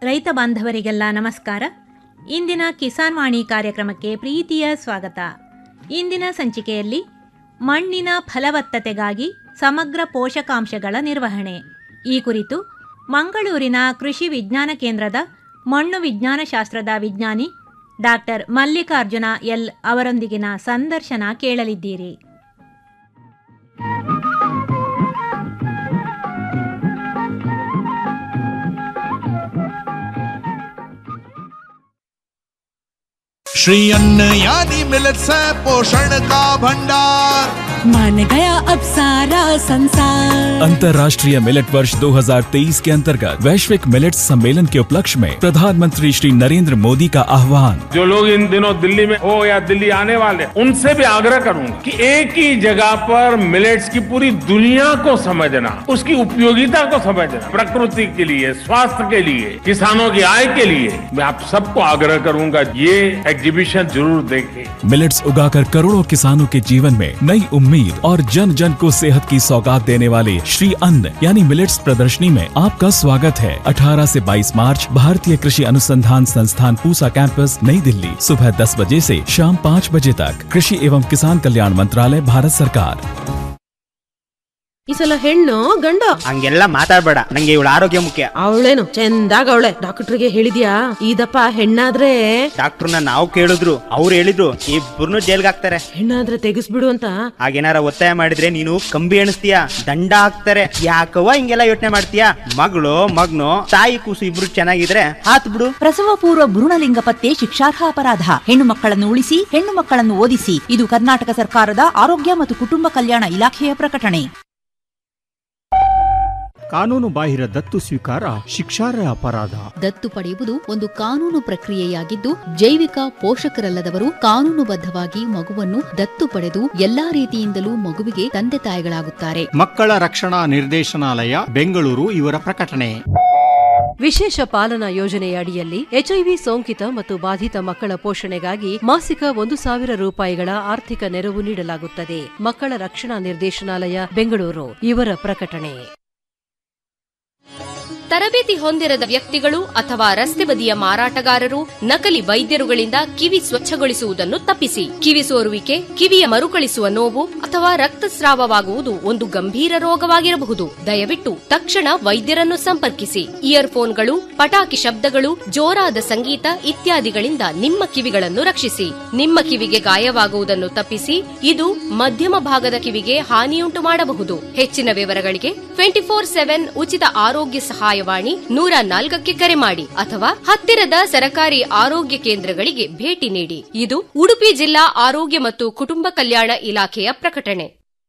ರೈತ ಬಾಂಧವರಿಗೆಲ್ಲ ನಮಸ್ಕಾರ ಇಂದಿನ ಕಿಸಾನ್ ವಾಣಿ ಕಾರ್ಯಕ್ರಮಕ್ಕೆ ಪ್ರೀತಿಯ ಸ್ವಾಗತ ಇಂದಿನ ಸಂಚಿಕೆಯಲ್ಲಿ ಮಣ್ಣಿನ ಫಲವತ್ತತೆಗಾಗಿ ಸಮಗ್ರ ಪೋಷಕಾಂಶಗಳ ನಿರ್ವಹಣೆ ಈ ಕುರಿತು ಮಂಗಳೂರಿನ ಕೃಷಿ ವಿಜ್ಞಾನ ಕೇಂದ್ರದ ಮಣ್ಣು ವಿಜ್ಞಾನ ಶಾಸ್ತ್ರದ ವಿಜ್ಞಾನಿ ಡಾಕ್ಟರ್ ಮಲ್ಲಿಕಾರ್ಜುನ ಎಲ್ ಅವರೊಂದಿಗಿನ ಸಂದರ್ಶನ ಕೇಳಲಿದ್ದೀರಿ श्री अन्न यानी मिलत है पोषण का भंडार मान गया अब सारा संसार अंतर्राष्ट्रीय मिलेट वर्ष 2023 के अंतर्गत वैश्विक मिलेट सम्मेलन के उपलक्ष्य में प्रधानमंत्री श्री नरेंद्र मोदी का आह्वान जो लोग इन दिनों दिल्ली में हो या दिल्ली आने वाले उनसे भी आग्रह करूंगा कि एक ही जगह पर मिलेट्स की पूरी दुनिया को समझना उसकी उपयोगिता को समझना प्रकृति के लिए स्वास्थ्य के लिए किसानों की आय के लिए मैं आप सबको आग्रह करूंगा ये एग्जीबिशन जरूर देखें मिलेट्स उगाकर करोड़ों किसानों के जीवन में नई उम्मीद और जन जन को सेहत की सौगात देने वाले श्री अन्न यानी मिलेट्स प्रदर्शनी में आपका स्वागत है 18 से 22 मार्च भारतीय कृषि अनुसंधान संस्थान पूसा कैंपस नई दिल्ली सुबह 10 बजे से शाम 5 बजे तक कृषि एवं किसान कल्याण मंत्रालय भारत सरकार ಈ ಸಲ ಹೆಣ್ಣು ಗಂಡು ಹಂಗೆಲ್ಲ ಮಾತಾಡ್ಬೇಡ ನಂಗೆ ಇವಳ ಆರೋಗ್ಯ ಮುಖ್ಯ ಅವಳೇನು ಚಂದಾಗ ಅವಳೆ ಡಾಕ್ಟರ್ಗೆ ಹೇಳಿದ್ಯಾ ಇದಪ್ಪ ಹೆಣ್ಣಾದ್ರೆ ಡಾಕ್ಟರ್ನ ನಾವು ಕೇಳಿದ್ರು ಅವ್ರು ಹೇಳಿದ್ರು ಇಬ್ಬರನ್ನು ಜೈಲ್ಗೆ ಹಾಕ್ತಾರೆ ಹೆಣ್ಣಾದ್ರೆ ತೆಗಿಸ್ಬಿಡು ಅಂತ ಹಾಗೇನಾರ ಒತ್ತಾಯ ಮಾಡಿದ್ರೆ ನೀನು ಕಂಬಿ ಎಣಿಸ್ತೀಯ ದಂಡ ಹಾಕ್ತಾರೆ ಯಾಕವ್ವ ಹಿಂಗೆಲ್ಲ ಯೋಚನೆ ಮಾಡ್ತೀಯ ಮಗಳು ಮಗ್ನು ತಾಯಿ ಕೂಸು ಇಬ್ರು ಚೆನ್ನಾಗಿದ್ರೆ ಹಾತ್ ಬಿಡು ಪ್ರಸವ ಪೂರ್ವ ಭ್ರೂಣಲಿಂಗ ಪತ್ತೆ ಶಿಕ್ಷಾರ್ಹ ಅಪರಾಧ ಹೆಣ್ಣು ಮಕ್ಕಳನ್ನು ಉಳಿಸಿ ಹೆಣ್ಣು ಮಕ್ಕಳನ್ನು ಓದಿಸಿ ಇದು ಕರ್ನಾಟಕ ಸರ್ಕಾರದ ಆರೋಗ್ಯ ಮತ್ತು ಕುಟುಂಬ ಕಲ್ಯಾಣ ಇಲಾಖೆಯ ಪ್ರಕಟಣೆ ಕಾನೂನು ಬಾಹಿರ ದತ್ತು ಸ್ವೀಕಾರ ಶಿಕ್ಷಾರ್ಹ ಅಪರಾಧ ದತ್ತು ಪಡೆಯುವುದು ಒಂದು ಕಾನೂನು ಪ್ರಕ್ರಿಯೆಯಾಗಿದ್ದು ಜೈವಿಕ ಪೋಷಕರಲ್ಲದವರು ಕಾನೂನುಬದ್ಧವಾಗಿ ಮಗುವನ್ನು ದತ್ತು ಪಡೆದು ಎಲ್ಲಾ ರೀತಿಯಿಂದಲೂ ಮಗುವಿಗೆ ತಂದೆ ತಾಯಿಗಳಾಗುತ್ತಾರೆ ಮಕ್ಕಳ ರಕ್ಷಣಾ ನಿರ್ದೇಶನಾಲಯ ಬೆಂಗಳೂರು ಇವರ ಪ್ರಕಟಣೆ ವಿಶೇಷ ಪಾಲನಾ ಯೋಜನೆಯ ಅಡಿಯಲ್ಲಿ ಎಚ್ಐವಿ ಸೋಂಕಿತ ಮತ್ತು ಬಾಧಿತ ಮಕ್ಕಳ ಪೋಷಣೆಗಾಗಿ ಮಾಸಿಕ ಒಂದು ಸಾವಿರ ರೂಪಾಯಿಗಳ ಆರ್ಥಿಕ ನೆರವು ನೀಡಲಾಗುತ್ತದೆ ಮಕ್ಕಳ ರಕ್ಷಣಾ ನಿರ್ದೇಶನಾಲಯ ಬೆಂಗಳೂರು ಇವರ ಪ್ರಕಟಣೆ ತರಬೇತಿ ಹೊಂದಿರದ ವ್ಯಕ್ತಿಗಳು ಅಥವಾ ರಸ್ತೆ ಬದಿಯ ಮಾರಾಟಗಾರರು ನಕಲಿ ವೈದ್ಯರುಗಳಿಂದ ಕಿವಿ ಸ್ವಚ್ಛಗೊಳಿಸುವುದನ್ನು ತಪ್ಪಿಸಿ ಕಿವಿ ಸೋರುವಿಕೆ ಕಿವಿಯ ಮರುಕಳಿಸುವ ನೋವು ಅಥವಾ ರಕ್ತಸ್ರಾವವಾಗುವುದು ಒಂದು ಗಂಭೀರ ರೋಗವಾಗಿರಬಹುದು ದಯವಿಟ್ಟು ತಕ್ಷಣ ವೈದ್ಯರನ್ನು ಸಂಪರ್ಕಿಸಿ ಇಯರ್ಫೋನ್ಗಳು ಪಟಾಕಿ ಶಬ್ದಗಳು ಜೋರಾದ ಸಂಗೀತ ಇತ್ಯಾದಿಗಳಿಂದ ನಿಮ್ಮ ಕಿವಿಗಳನ್ನು ರಕ್ಷಿಸಿ ನಿಮ್ಮ ಕಿವಿಗೆ ಗಾಯವಾಗುವುದನ್ನು ತಪ್ಪಿಸಿ ಇದು ಮಧ್ಯಮ ಭಾಗದ ಕಿವಿಗೆ ಹಾನಿಯುಂಟು ಮಾಡಬಹುದು ಹೆಚ್ಚಿನ ವಿವರಗಳಿಗೆ ಟ್ವೆಂಟಿ ಫೋರ್ ಸೆವೆನ್ ಉಚಿತ ಆರೋಗ್ಯ ಸಹಾಯವಾಣಿ ನೂರ ನಾಲ್ಕಕ್ಕೆ ಕರೆ ಮಾಡಿ ಅಥವಾ ಹತ್ತಿರದ ಸರಕಾರಿ ಆರೋಗ್ಯ ಕೇಂದ್ರಗಳಿಗೆ ಭೇಟಿ ನೀಡಿ ಇದು ಉಡುಪಿ ಜಿಲ್ಲಾ ಆರೋಗ್ಯ ಮತ್ತು ಕುಟುಂಬ ಕಲ್ಯಾಣ ಇಲಾಖೆಯ ಪ್ರಕಟಣೆ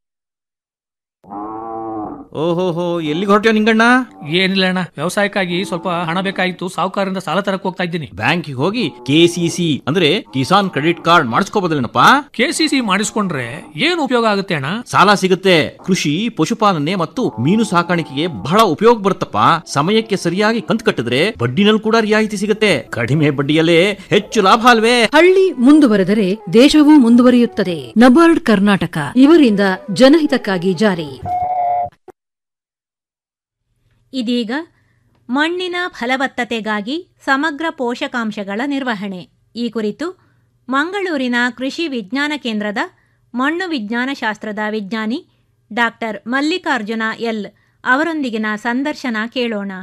ಓಹೋಹೋ ಎಲ್ಲಿಗೆ ಹೊರಟ್ಯೋ ನಿಂಗಣ್ಣ ಏನಿಲ್ಲ ಅಣ್ಣ ವ್ಯವಸಾಯಕ್ಕಾಗಿ ಸ್ವಲ್ಪ ಹಣ ಬೇಕಾಗಿತ್ತು ಸಾಹುಕಾರರಿಂದ ಸಾಲ ತರಕ್ ಹೋಗ್ತಾ ಇದ್ದೀನಿ ಬ್ಯಾಂಕಿಗೆ ಹೋಗಿ ಕೆಸಿಸಿ ಅಂದ್ರೆ ಕಿಸಾನ್ ಕ್ರೆಡಿಟ್ ಕಾರ್ಡ್ ಮಾಡಿಸ್ಕೋಬೋದಲ್ಲೇನಪ್ಪ ಕೆಸಿಸಿ ಮಾಡಿಸ್ಕೊಂಡ್ರೆ ಏನು ಉಪಯೋಗ ಆಗುತ್ತೆ ಅಣ್ಣ ಸಾಲ ಸಿಗುತ್ತೆ ಕೃಷಿ ಪಶುಪಾಲನೆ ಮತ್ತು ಮೀನು ಸಾಕಾಣಿಕೆಗೆ ಬಹಳ ಉಪಯೋಗ ಬರುತ್ತಪ್ಪ ಸಮಯಕ್ಕೆ ಸರಿಯಾಗಿ ಕಂತು ಕಟ್ಟಿದ್ರೆ ಬಡ್ಡಿನಲ್ಲಿ ಕೂಡ ರಿಯಾಯಿತಿ ಸಿಗುತ್ತೆ ಕಡಿಮೆ ಬಡ್ಡಿಯಲ್ಲೇ ಹೆಚ್ಚು ಲಾಭ ಅಲ್ವೇ ಹಳ್ಳಿ ಮುಂದುವರೆದರೆ ದೇಶವೂ ಮುಂದುವರಿಯುತ್ತದೆ ನಬಾರ್ಡ್ ಕರ್ನಾಟಕ ಇವರಿಂದ ಜನಹಿತಕ್ಕಾಗಿ ಜಾರಿ ಇದೀಗ ಮಣ್ಣಿನ ಫಲವತ್ತತೆಗಾಗಿ ಸಮಗ್ರ ಪೋಷಕಾಂಶಗಳ ನಿರ್ವಹಣೆ ಈ ಕುರಿತು ಮಂಗಳೂರಿನ ಕೃಷಿ ವಿಜ್ಞಾನ ಕೇಂದ್ರದ ಮಣ್ಣು ವಿಜ್ಞಾನ ಶಾಸ್ತ್ರದ ವಿಜ್ಞಾನಿ ಡಾಕ್ಟರ್ ಮಲ್ಲಿಕಾರ್ಜುನ ಎಲ್ ಅವರೊಂದಿಗಿನ ಸಂದರ್ಶನ ಕೇಳೋಣ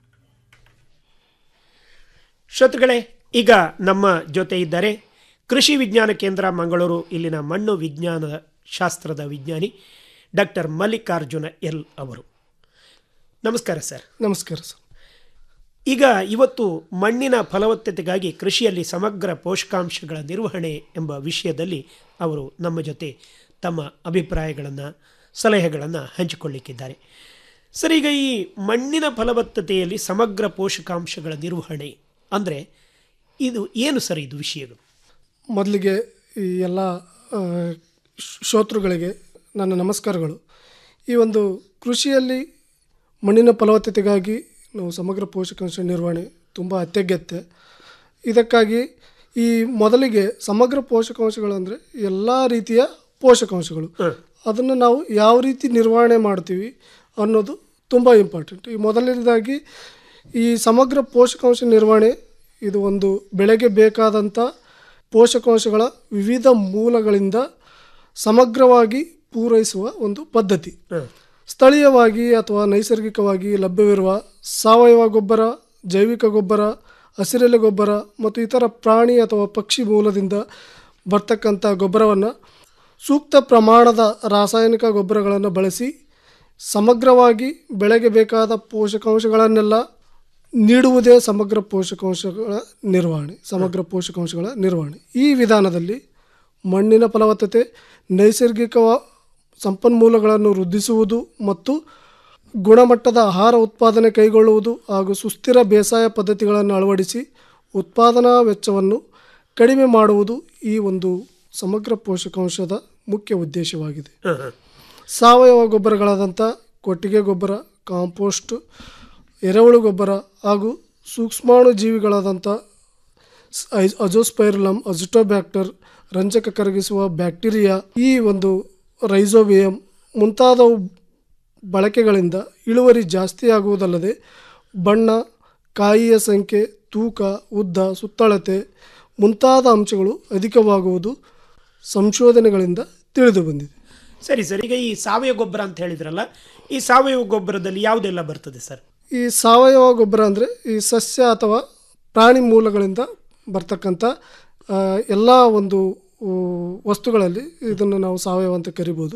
ಶ್ರೋತೃಗಳೇ ಈಗ ನಮ್ಮ ಜೊತೆ ಇದ್ದಾರೆ ಕೃಷಿ ವಿಜ್ಞಾನ ಕೇಂದ್ರ ಮಂಗಳೂರು ಇಲ್ಲಿನ ಮಣ್ಣು ವಿಜ್ಞಾನದ ಶಾಸ್ತ್ರದ ವಿಜ್ಞಾನಿ ಡಾಕ್ಟರ್ ಮಲ್ಲಿಕಾರ್ಜುನ ಎಲ್ ಅವರು ನಮಸ್ಕಾರ ಸರ್ ನಮಸ್ಕಾರ ಸರ್ ಈಗ ಇವತ್ತು ಮಣ್ಣಿನ ಫಲವತ್ತತೆಗಾಗಿ ಕೃಷಿಯಲ್ಲಿ ಸಮಗ್ರ ಪೋಷಕಾಂಶಗಳ ನಿರ್ವಹಣೆ ಎಂಬ ವಿಷಯದಲ್ಲಿ ಅವರು ನಮ್ಮ ಜೊತೆ ತಮ್ಮ ಅಭಿಪ್ರಾಯಗಳನ್ನು ಸಲಹೆಗಳನ್ನು ಹಂಚಿಕೊಳ್ಳಿಕ್ಕಿದ್ದಾರೆ ಸರ್ ಈಗ ಈ ಮಣ್ಣಿನ ಫಲವತ್ತತೆಯಲ್ಲಿ ಸಮಗ್ರ ಪೋಷಕಾಂಶಗಳ ನಿರ್ವಹಣೆ ಅಂದರೆ ಇದು ಏನು ಸರ್ ಇದು ವಿಷಯಗಳು ಮೊದಲಿಗೆ ಈ ಎಲ್ಲ ಆ, ಶ್್- ಶ್ರೋತೃಗಳಿಗೆ ನನ್ನ ನಮಸ್ಕಾರಗಳು ಈ ಒಂದು ಕೃಷಿಯಲ್ಲಿ ಮಣ್ಣಿನ ಫಲವತ್ತತೆಗಾಗಿ ನಾವು ಸಮಗ್ರ ಪೋಷಕಾಂಶ ನಿರ್ವಹಣೆ ತುಂಬ ಅತ್ಯಗತ್ಯ ಇದಕ್ಕಾಗಿ ಈ ಮೊದಲಿಗೆ ಸಮಗ್ರ ಪೋಷಕಾಂಶಗಳು ಅಂದರೆ ಎಲ್ಲ ರೀತಿಯ ಪೋಷಕಾಂಶಗಳು ಅದನ್ನು ನಾವು ಯಾವ ರೀತಿ ನಿರ್ವಹಣೆ ಮಾಡ್ತೀವಿ ಅನ್ನೋದು ತುಂಬ ಇಂಪಾರ್ಟೆಂಟ್ ಈ ಮೊದಲನೇದಾಗಿ ಈ ಸಮಗ್ರ ಪೋಷಕಾಂಶ ನಿರ್ವಹಣೆ ಇದು ಒಂದು ಬೆಳೆಗೆ ಬೇಕಾದಂಥ ಪೋಷಕಾಂಶಗಳ ವಿವಿಧ ಮೂಲಗಳಿಂದ ಸಮಗ್ರವಾಗಿ ಪೂರೈಸುವ ಒಂದು ಪದ್ಧತಿ ಸ್ಥಳೀಯವಾಗಿ ಅಥವಾ ನೈಸರ್ಗಿಕವಾಗಿ ಲಭ್ಯವಿರುವ ಸಾವಯವ ಗೊಬ್ಬರ ಜೈವಿಕ ಗೊಬ್ಬರ ಹಸಿರೆಲೆ ಗೊಬ್ಬರ ಮತ್ತು ಇತರ ಪ್ರಾಣಿ ಅಥವಾ ಪಕ್ಷಿ ಮೂಲದಿಂದ ಬರ್ತಕ್ಕಂಥ ಗೊಬ್ಬರವನ್ನು ಸೂಕ್ತ ಪ್ರಮಾಣದ ರಾಸಾಯನಿಕ ಗೊಬ್ಬರಗಳನ್ನು ಬಳಸಿ ಸಮಗ್ರವಾಗಿ ಬೆಳೆಗೆ ಬೇಕಾದ ಪೋಷಕಾಂಶಗಳನ್ನೆಲ್ಲ ನೀಡುವುದೇ ಸಮಗ್ರ ಪೋಷಕಾಂಶಗಳ ನಿರ್ವಹಣೆ ಸಮಗ್ರ ಪೋಷಕಾಂಶಗಳ ನಿರ್ವಹಣೆ ಈ ವಿಧಾನದಲ್ಲಿ ಮಣ್ಣಿನ ಫಲವತ್ತತೆ ನೈಸರ್ಗಿಕ ಸಂಪನ್ಮೂಲಗಳನ್ನು ವೃದ್ಧಿಸುವುದು ಮತ್ತು ಗುಣಮಟ್ಟದ ಆಹಾರ ಉತ್ಪಾದನೆ ಕೈಗೊಳ್ಳುವುದು ಹಾಗೂ ಸುಸ್ಥಿರ ಬೇಸಾಯ ಪದ್ಧತಿಗಳನ್ನು ಅಳವಡಿಸಿ ಉತ್ಪಾದನಾ ವೆಚ್ಚವನ್ನು ಕಡಿಮೆ ಮಾಡುವುದು ಈ ಒಂದು ಸಮಗ್ರ ಪೋಷಕಾಂಶದ ಮುಖ್ಯ ಉದ್ದೇಶವಾಗಿದೆ ಸಾವಯವ ಗೊಬ್ಬರಗಳಾದಂಥ ಕೊಟ್ಟಿಗೆ ಗೊಬ್ಬರ ಕಾಂಪೋಸ್ಟ್ ಎರೆಹುಳು ಗೊಬ್ಬರ ಹಾಗೂ ಸೂಕ್ಷ್ಮಾಣು ಜೀವಿಗಳಾದಂಥ ಅಜೋಸ್ಪೈರ್ಲಮ್ ಅಜಿಟೋಬ್ಯಾಕ್ಟರ್ ರಂಜಕ ಕರಗಿಸುವ ಬ್ಯಾಕ್ಟೀರಿಯಾ ಈ ಒಂದು ರೈಸೋಬಿಯಂ ಮುಂತಾದವು ಬಳಕೆಗಳಿಂದ ಇಳುವರಿ ಜಾಸ್ತಿಯಾಗುವುದಲ್ಲದೆ ಬಣ್ಣ ಕಾಯಿಯ ಸಂಖ್ಯೆ ತೂಕ ಉದ್ದ ಸುತ್ತಳತೆ ಮುಂತಾದ ಅಂಶಗಳು ಅಧಿಕವಾಗುವುದು ಸಂಶೋಧನೆಗಳಿಂದ ತಿಳಿದು ಬಂದಿದೆ ಸರಿ ಸರ್ ಈಗ ಈ ಸಾವಯವ ಗೊಬ್ಬರ ಅಂತ ಹೇಳಿದ್ರಲ್ಲ ಈ ಸಾವಯವ ಗೊಬ್ಬರದಲ್ಲಿ ಯಾವುದೆಲ್ಲ ಬರ್ತದೆ ಸರ್ ಈ ಸಾವಯವ ಗೊಬ್ಬರ ಅಂದರೆ ಈ ಸಸ್ಯ ಅಥವಾ ಪ್ರಾಣಿ ಮೂಲಗಳಿಂದ ಬರ್ತಕ್ಕಂಥ ಎಲ್ಲ ಒಂದು ಊ, ವಸ್ತುಗಳಲ್ಲಿ ಇದನ್ನು ನಾವು ಸಾವಯವ ಅಂತ ಕರಿಬೋದು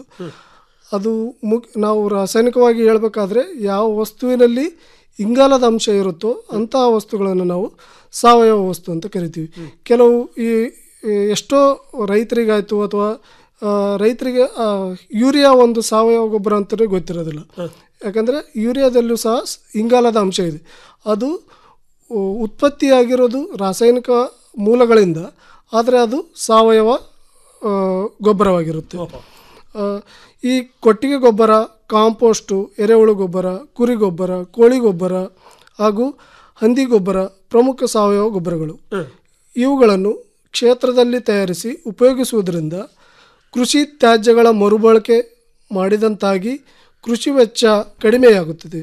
ಅದು ಮುಕ್ ನಾವು ರಾಸಾಯನಿಕವಾಗಿ ಹೇಳಬೇಕಾದ್ರೆ ಯಾವ ವಸ್ತುವಿನಲ್ಲಿ ಇಂಗಾಲದ ಅಂಶ ಇರುತ್ತೋ ಅಂತಹ ವಸ್ತುಗಳನ್ನು ನಾವು ಸಾವಯವ ವಸ್ತು ಅಂತ ಕರಿತೀವಿ ಕೆಲವು ಈ ಈ ಎಷ್ಟೋ ರೈತರಿಗಾಯಿತು ಅಥವಾ ಆ, ರೈತರಿಗೆ ಆ, ಯೂರಿಯಾ ಒಂದು ಸಾವಯವ ಗೊಬ್ಬರ ಅಂತಲೇ ಗೊತ್ತಿರೋದಿಲ್ಲ ಯಾಕಂದರೆ ಯೂರಿಯಾದಲ್ಲೂ ಸಹ ಸ್- ಇಂಗಾಲದ ಅಂಶ ಇದೆ ಅದು ಉ, ಉತ್ಪತ್ತಿಯಾಗಿರೋದು ರಾಸಾಯನಿಕ ಮೂಲಗಳಿಂದ ಆದರೆ ಅದು ಸಾವಯವ ಆ, ಗೊಬ್ಬರವಾಗಿರುತ್ತೆ ಆ, ಈ ಕೊಟ್ಟಿಗೆ ಗೊಬ್ಬರ ಕಾಂಪೋಸ್ಟು ಎರೆಹುಳು ಗೊಬ್ಬರ ಕುರಿ ಗೊಬ್ಬರ ಕೋಳಿ ಗೊಬ್ಬರ ಹಾಗೂ ಹಂದಿ ಗೊಬ್ಬರ ಪ್ರಮುಖ ಸಾವಯವ ಗೊಬ್ಬರಗಳು ಇವುಗಳನ್ನು ಕ್ಷೇತ್ರದಲ್ಲಿ ತಯಾರಿಸಿ ಉಪಯೋಗಿಸುವುದರಿಂದ ಕೃಷಿ ತ್ಯಾಜ್ಯಗಳ ಮರುಬಳಕೆ ಮಾಡಿದಂತಾಗಿ ಕೃಷಿ ವೆಚ್ಚ ಕಡಿಮೆಯಾಗುತ್ತದೆ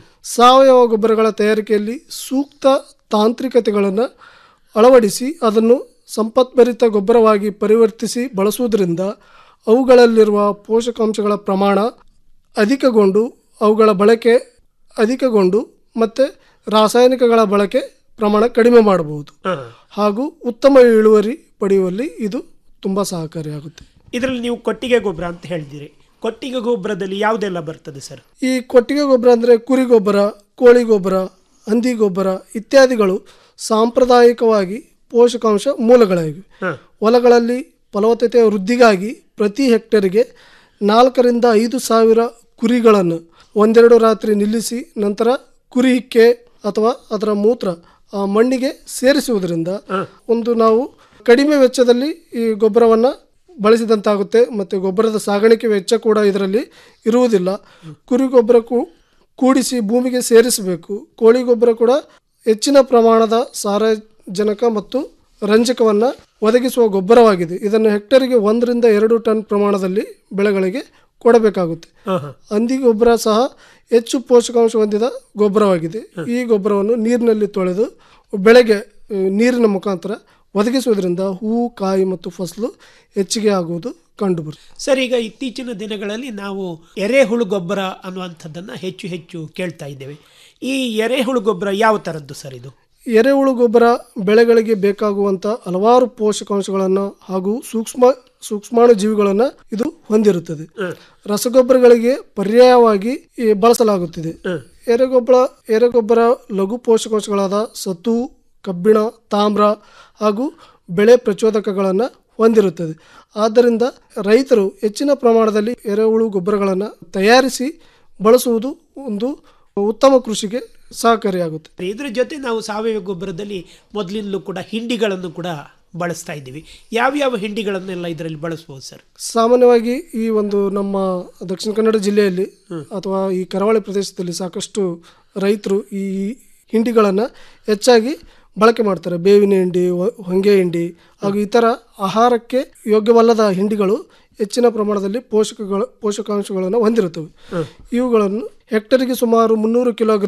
ಸಾವಯವ ಗೊಬ್ಬರಗಳ ತಯಾರಿಕೆಯಲ್ಲಿ ಸೂಕ್ತ ತಾಂತ್ರಿಕತೆಗಳನ್ನು ಅಳವಡಿಸಿ ಅದನ್ನು ಸಂಪತ್ಭರಿತ ಗೊಬ್ಬರವಾಗಿ ಪರಿವರ್ತಿಸಿ ಬಳಸುವುದರಿಂದ ಅವುಗಳಲ್ಲಿರುವ ಪೋಷಕಾಂಶಗಳ ಪ್ರಮಾಣ ಅಧಿಕಗೊಂಡು ಅವುಗಳ ಬಳಕೆ ಅಧಿಕಗೊಂಡು ಮತ್ತು ರಾಸಾಯನಿಕಗಳ ಬಳಕೆ ಪ್ರಮಾಣ ಕಡಿಮೆ ಮಾಡಬಹುದು ಹಾಗೂ ಉತ್ತಮ ಇಳುವರಿ ಪಡೆಯುವಲ್ಲಿ ಇದು ತುಂಬ ಸಹಕಾರಿಯಾಗುತ್ತೆ ಇದರಲ್ಲಿ ನೀವು ಕೊಟ್ಟಿಗೆ ಗೊಬ್ಬರ ಅಂತ ಹೇಳಿದಿರಿ ಕೊಟ್ಟಿಗೆ ಗೊಬ್ಬರದಲ್ಲಿ ಯಾವುದೆಲ್ಲ ಬರ್ತದೆ ಸರ್ ಈ ಕೊಟ್ಟಿಗೆ ಗೊಬ್ಬರ ಅಂದರೆ ಕುರಿ ಗೊಬ್ಬರ ಕೋಳಿ ಗೊಬ್ಬರ ಹಂದಿ ಗೊಬ್ಬರ ಇತ್ಯಾದಿಗಳು ಸಾಂಪ್ರದಾಯಿಕವಾಗಿ ಪೋಷಕಾಂಶ ಮೂಲಗಳಾಗಿವೆ ಹೊಲಗಳಲ್ಲಿ ಫಲವತ್ತತೆಯ ವೃದ್ಧಿಗಾಗಿ ಪ್ರತಿ ಹೆಕ್ಟೇರಿಗೆ ನಾಲ್ಕರಿಂದ ಐದು ಸಾವಿರ ಕುರಿಗಳನ್ನು ಒಂದೆರಡು ರಾತ್ರಿ ನಿಲ್ಲಿಸಿ ನಂತರ ಕುರಿ ಹಿಕ್ಕೆ ಅಥವಾ ಅದರ ಮೂತ್ರ ಆ ಮಣ್ಣಿಗೆ ಸೇರಿಸುವುದರಿಂದ ಒಂದು ನಾವು ಕಡಿಮೆ ವೆಚ್ಚದಲ್ಲಿ ಈ ಗೊಬ್ಬರವನ್ನು ಬಳಸಿದಂತಾಗುತ್ತೆ ಮತ್ತು ಗೊಬ್ಬರದ ಸಾಗಾಣಿಕೆ ವೆಚ್ಚ ಕೂಡ ಇದರಲ್ಲಿ ಇರುವುದಿಲ್ಲ ಕುರಿ ಗೊಬ್ಬರ ಕೂ- ಕೂಡಿಸಿ ಭೂಮಿಗೆ ಸೇರಿಸಬೇಕು ಕೋಳಿ ಗೊಬ್ಬರ ಕೂಡ ಹೆಚ್ಚಿನ ಪ್ರಮಾಣದ ಸಾರಜನಕ ಮತ್ತು ರಂಜಕವನ್ನು ಒದಗಿಸುವ ಗೊಬ್ಬರವಾಗಿದೆ ಇದನ್ನು ಹೆಕ್ಟೇರಿಗೆ ಒಂದರಿಂದ ಎರಡು ಟನ್ ಪ್ರಮಾಣದಲ್ಲಿ ಬೆಳೆಗಳಿಗೆ ಕೊಡಬೇಕಾಗುತ್ತೆ ಹಂದಿ ಗೊಬ್ಬರ ಸಹ ಹೆಚ್ಚು ಪೋಷಕಾಂಶ ಹೊಂದಿದ ಗೊಬ್ಬರವಾಗಿದೆ ಈ ಗೊಬ್ಬರವನ್ನು ನೀರಿನಲ್ಲಿ ತೊಳೆದು ಬೆಳೆಗೆ ಆ, ನೀರಿನ ಮುಖಾಂತರ ಒದಗಿಸುವುದರಿಂದ ಹೂವು ಕಾಯಿ ಮತ್ತು ಫಸಲು ಹೆಚ್ಚಿಗೆ ಆಗುವುದು ಕಂಡುಬರುತ್ತೆ ಸರ್ ಈಗ ಇತ್ತೀಚಿನ ದಿನಗಳಲ್ಲಿ ನಾವು ಎರೆಹುಳು ಗೊಬ್ಬರ ಅನ್ನುವಂಥದ್ದನ್ನು ಹೆಚ್ಚು ಹೆಚ್ಚು ಕೇಳ್ತಾ ಇದ್ದೇವೆ ಈ ಎರೆಹುಳು ಗೊಬ್ಬರ ಯಾವ ಥರದ್ದು ಸರ್ ಇದು ಎರೆಹುಳು ಗೊಬ್ಬರ ಬೆಳೆಗಳಿಗೆ ಬೇಕಾಗುವಂಥ ಹಲವಾರು ಪೋಷಕಾಂಶಗಳನ್ನು ಹಾಗೂ ಸೂಕ್ಷ್ಮ ಸೂಕ್ಷ್ಮಾಣು ಜೀವಿಗಳನ್ನು ಇದು ಹೊಂದಿರುತ್ತದೆ ರಸಗೊಬ್ಬರಗಳಿಗೆ ಪರ್ಯಾಯವಾಗಿ ಈ ಬಳಸಲಾಗುತ್ತಿದೆ ಎರೆಗೊಬ್ಬರ ಎರೆಗೊಬ್ಬರ ಲಘು ಪೋಷಕಾಂಶಗಳಾದ ಸತು ಕಬ್ಬಿಣ ತಾಮ್ರ ಹಾಗೂ ಬೆಳೆ ಪ್ರಚೋದಕಗಳನ್ನು ಹೊಂದಿರುತ್ತದೆ ಆದ್ದರಿಂದ ರೈತರು ಹೆಚ್ಚಿನ ಪ್ರಮಾಣದಲ್ಲಿ ಎರೆಹುಳು ಗೊಬ್ಬರಗಳನ್ನು ತಯಾರಿಸಿ ಬಳಸುವುದು ಒಂದು ಉತ್ತಮ ಕೃಷಿಗೆ ಸಹಕಾರಿಯಾಗುತ್ತೆ ಇದ್ರ ಜೊತೆ ನಾವು ಸಾವಯವ ಗೊಬ್ಬರದಲ್ಲಿ ಮೊದಲಿಂದಲೂ ಕೂಡ ಹಿಂಡಿಗಳನ್ನು ಕೂಡ ಬಳಸ್ತಾ ಇದ್ದೀವಿ ಯಾವ್ಯಾವ ಹಿಂಡಿಗಳನ್ನೆಲ್ಲ ಇದರಲ್ಲಿ ಬಳಸ್ಬೋದು ಸರ್ ಸಾಮಾನ್ಯವಾಗಿ ಈ ಒಂದು ನಮ್ಮ ದಕ್ಷಿಣ ಕನ್ನಡ ಜಿಲ್ಲೆಯಲ್ಲಿ ಅಥವಾ ಈ ಕರಾವಳಿ ಪ್ರದೇಶದಲ್ಲಿ ಸಾಕಷ್ಟು ರೈತರು ಈ ಹಿಂಡಿಗಳನ್ನು ಹೆಚ್ಚಾಗಿ ಬಳಕೆ ಮಾಡ್ತಾರೆ ಬೇವಿನ ಹಿಂಡಿ ಹೊ- ಹೊಂಗೆ ಹಿಂಡಿ ಹಾಗೂ ಇತರ ಆಹಾರಕ್ಕೆ ಯೋಗ್ಯವಲ್ಲದ ಹಿಂಡಿಗಳು ಹೆಚ್ಚಿನ ಪ್ರಮಾಣದಲ್ಲಿ ಪೋಷಕಗಳು ಪೋಷಕಾಂಶಗಳನ್ನು ಹೊಂದಿರುತ್ತವೆ ಇವುಗಳನ್ನು ಹೆಕ್ಟರಿಗೆ ಸುಮಾರು ಮುನ್ನೂರು ಕಿಲೋಗ್ರಾಂ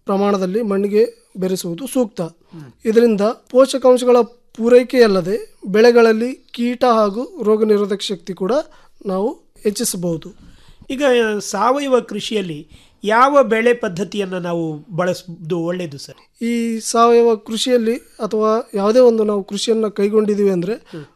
ಪ್ರಮಾಣದಲ್ಲಿ ಮಣ್ಣಿಗೆ ಬೆರೆಸುವುದು ಸೂಕ್ತ ಇದರಿಂದ ಪೋಷಕಾಂಶಗಳ ಪೂರೈಕೆಯಲ್ಲದೆ ಬೆಳೆಗಳಲ್ಲಿ ಕೀಟ ಹಾಗೂ ರೋಗ ನಿರೋಧಕ ಶಕ್ತಿ ಕೂಡ ನಾವು ಹೆಚ್ಚಿಸಬಹುದು ಈಗ ಸಾವಯವ ಕೃಷಿಯಲ್ಲಿ ಯಾವ ಬೆಳೆ ಪದ್ಧತಿಯನ್ನು ನಾವು ಬಳಸೋದು ಒಳ್ಳೆಯದು ಸರ್ ಈ ಸಾವಯವ ಕೃಷಿಯಲ್ಲಿ ಅಥವಾ ಯಾವುದೇ ಒಂದು ನಾವು ಕೃಷಿಯನ್ನು ಕೈಗೊಂಡಿದ್ದೀವಿ ಅಂದರೆ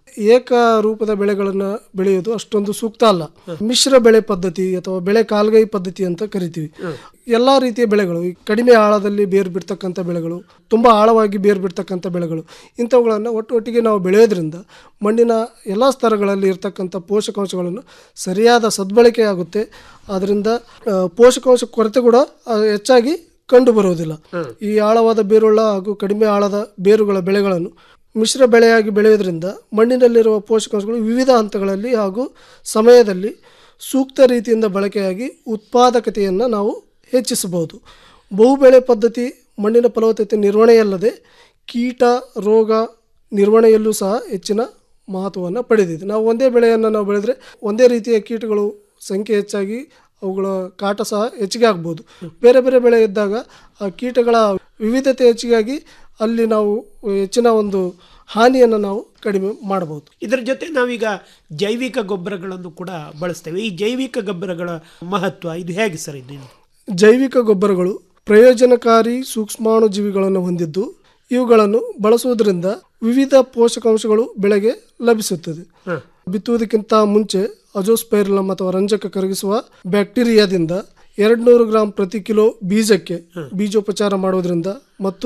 ಏಕ ರೂಪದ ಬೆಳೆಗಳನ್ನು ಬೆಳೆಯೋದು ಅಷ್ಟೊಂದು ಸೂಕ್ತ ಅಲ್ಲ ಮಿಶ್ರ ಬೆಳೆ ಪದ್ಧತಿ ಅಥವಾ ಬೆಳೆ ಕಾಲ್ಗೈ ಪದ್ಧತಿ ಅಂತ ಕರಿತೀವಿ ಎಲ್ಲಾ ರೀತಿಯ ಬೆಳೆಗಳು ಈ ಕಡಿಮೆ ಆಳದಲ್ಲಿ ಬೇರು ಬಿಡ್ತಕ್ಕಂಥ ಬೆಳೆಗಳು ತುಂಬಾ ಆಳವಾಗಿ ಬೇರು ಬಿಡ್ತಕ್ಕಂಥ ಬೆಳೆಗಳು ಇಂಥವುಗಳನ್ನು ಒಟ್ಟು ಒಟ್ಟಿಗೆ ನಾವು ಬೆಳೆಯೋದ್ರಿಂದ ಮಣ್ಣಿನ ಎಲ್ಲ ಸ್ತರಗಳಲ್ಲಿ ಇರ್ತಕ್ಕಂಥ ಪೋಷಕಾಂಶಗಳನ್ನು ಸರಿಯಾದ ಸದ್ಬಳಕೆ ಆಗುತ್ತೆ ಅದರಿಂದ ಆ, ಪೋಷಕಾಂಶ ಕೊರತೆ ಕೂಡ ಆ, ಹೆಚ್ಚಾಗಿ ಕಂಡು ಬರುವುದಿಲ್ಲ ಈ ಆಳವಾದ ಬೇರುಳ್ಳ ಹಾಗೂ ಕಡಿಮೆ ಆಳದ ಬೇರುಗಳ ಬೆಳೆಗಳನ್ನು ಮಿಶ್ರ ಬೆಳೆಯಾಗಿ ಬೆಳೆಯೋದ್ರಿಂದ ಮಣ್ಣಿನಲ್ಲಿರುವ ಪೋಷಕಾಂಶಗಳು ವಿವಿಧ ಹಂತಗಳಲ್ಲಿ ಹಾಗೂ ಸಮಯದಲ್ಲಿ ಸೂಕ್ತ ರೀತಿಯಿಂದ ಬಳಕೆಯಾಗಿ ಉತ್ಪಾದಕತೆಯನ್ನು ನಾವು ಹೆಚ್ಚಿಸಬಹುದು ಬಹುಬೆಳೆ ಪದ್ಧತಿ ಮಣ್ಣಿನ ಫಲವತ್ತತೆ ನಿರ್ವಹಣೆಯಲ್ಲದೆ ಕೀಟ ರೋಗ ನಿರ್ವಹಣೆಯಲ್ಲೂ ಸಹ ಹೆಚ್ಚಿನ ಮಹತ್ವವನ್ನು ಪಡೆದಿದೆ ನಾವು ಒಂದೇ ಬೆಳೆಯನ್ನು ನಾವು ಬೆಳೆದ್ರೆ ಒಂದೇ ರೀತಿಯ ಕೀಟಗಳು ಸಂಖ್ಯೆ ಹೆಚ್ಚಾಗಿ ಅವುಗಳ ಕಾಟ ಸಹ ಹೆಚ್ಚಿಗೆ ಆಗ್ಬೋದು ಬೇರೆ ಬೇರೆ ಬೆಳೆ ಇದ್ದಾಗ ಆ ಕೀಟಗಳ ವಿವಿಧತೆ ಹೆಚ್ಚಿಗಾಗಿ ಅಲ್ಲಿ ನಾವು ಹೆಚ್ಚಿನ ಒಂದು ಹಾನಿಯನ್ನು ನಾವು ಕಡಿಮೆ ಮಾಡಬಹುದು ಇದರ ಜೊತೆ ನಾವೀಗ ಜೈವಿಕ ಗೊಬ್ಬರಗಳನ್ನು ಕೂಡ ಬಳಸ್ತೇವೆ ಈ ಜೈವಿಕ ಗೊಬ್ಬರಗಳ ಮಹತ್ವ ಇದು ಹೇಗೆ ಸರ್ ಇದು ಜೈವಿಕ ಗೊಬ್ಬರಗಳು ಪ್ರಯೋಜನಕಾರಿ ಸೂಕ್ಷ್ಮಾಣುಜೀವಿಗಳನ್ನು ಹೊಂದಿದ್ದು ಇವುಗಳನ್ನು ಬಳಸುವುದರಿಂದ ವಿವಿಧ ಪೋಷಕಾಂಶಗಳು ಬೆಳೆಗೆ ಲಭಿಸುತ್ತದೆ ಬಿತ್ತುವುದಕ್ಕಿಂತ ಮುಂಚೆ ಅಜೋಸ್ಪೈರಲಮ್ ಅಥವಾ ರಂಜಕ ಕರಗಿಸುವ ಬ್ಯಾಕ್ಟೀರಿಯಾದಿಂದ ಎರಡ್ನೂರು ಗ್ರಾಂ ಪ್ರತಿ ಕಿಲೋ ಬೀಜಕ್ಕೆ ಬೀಜೋಪಚಾರ ಮಾಡುವುದರಿಂದ ಮತ್ತು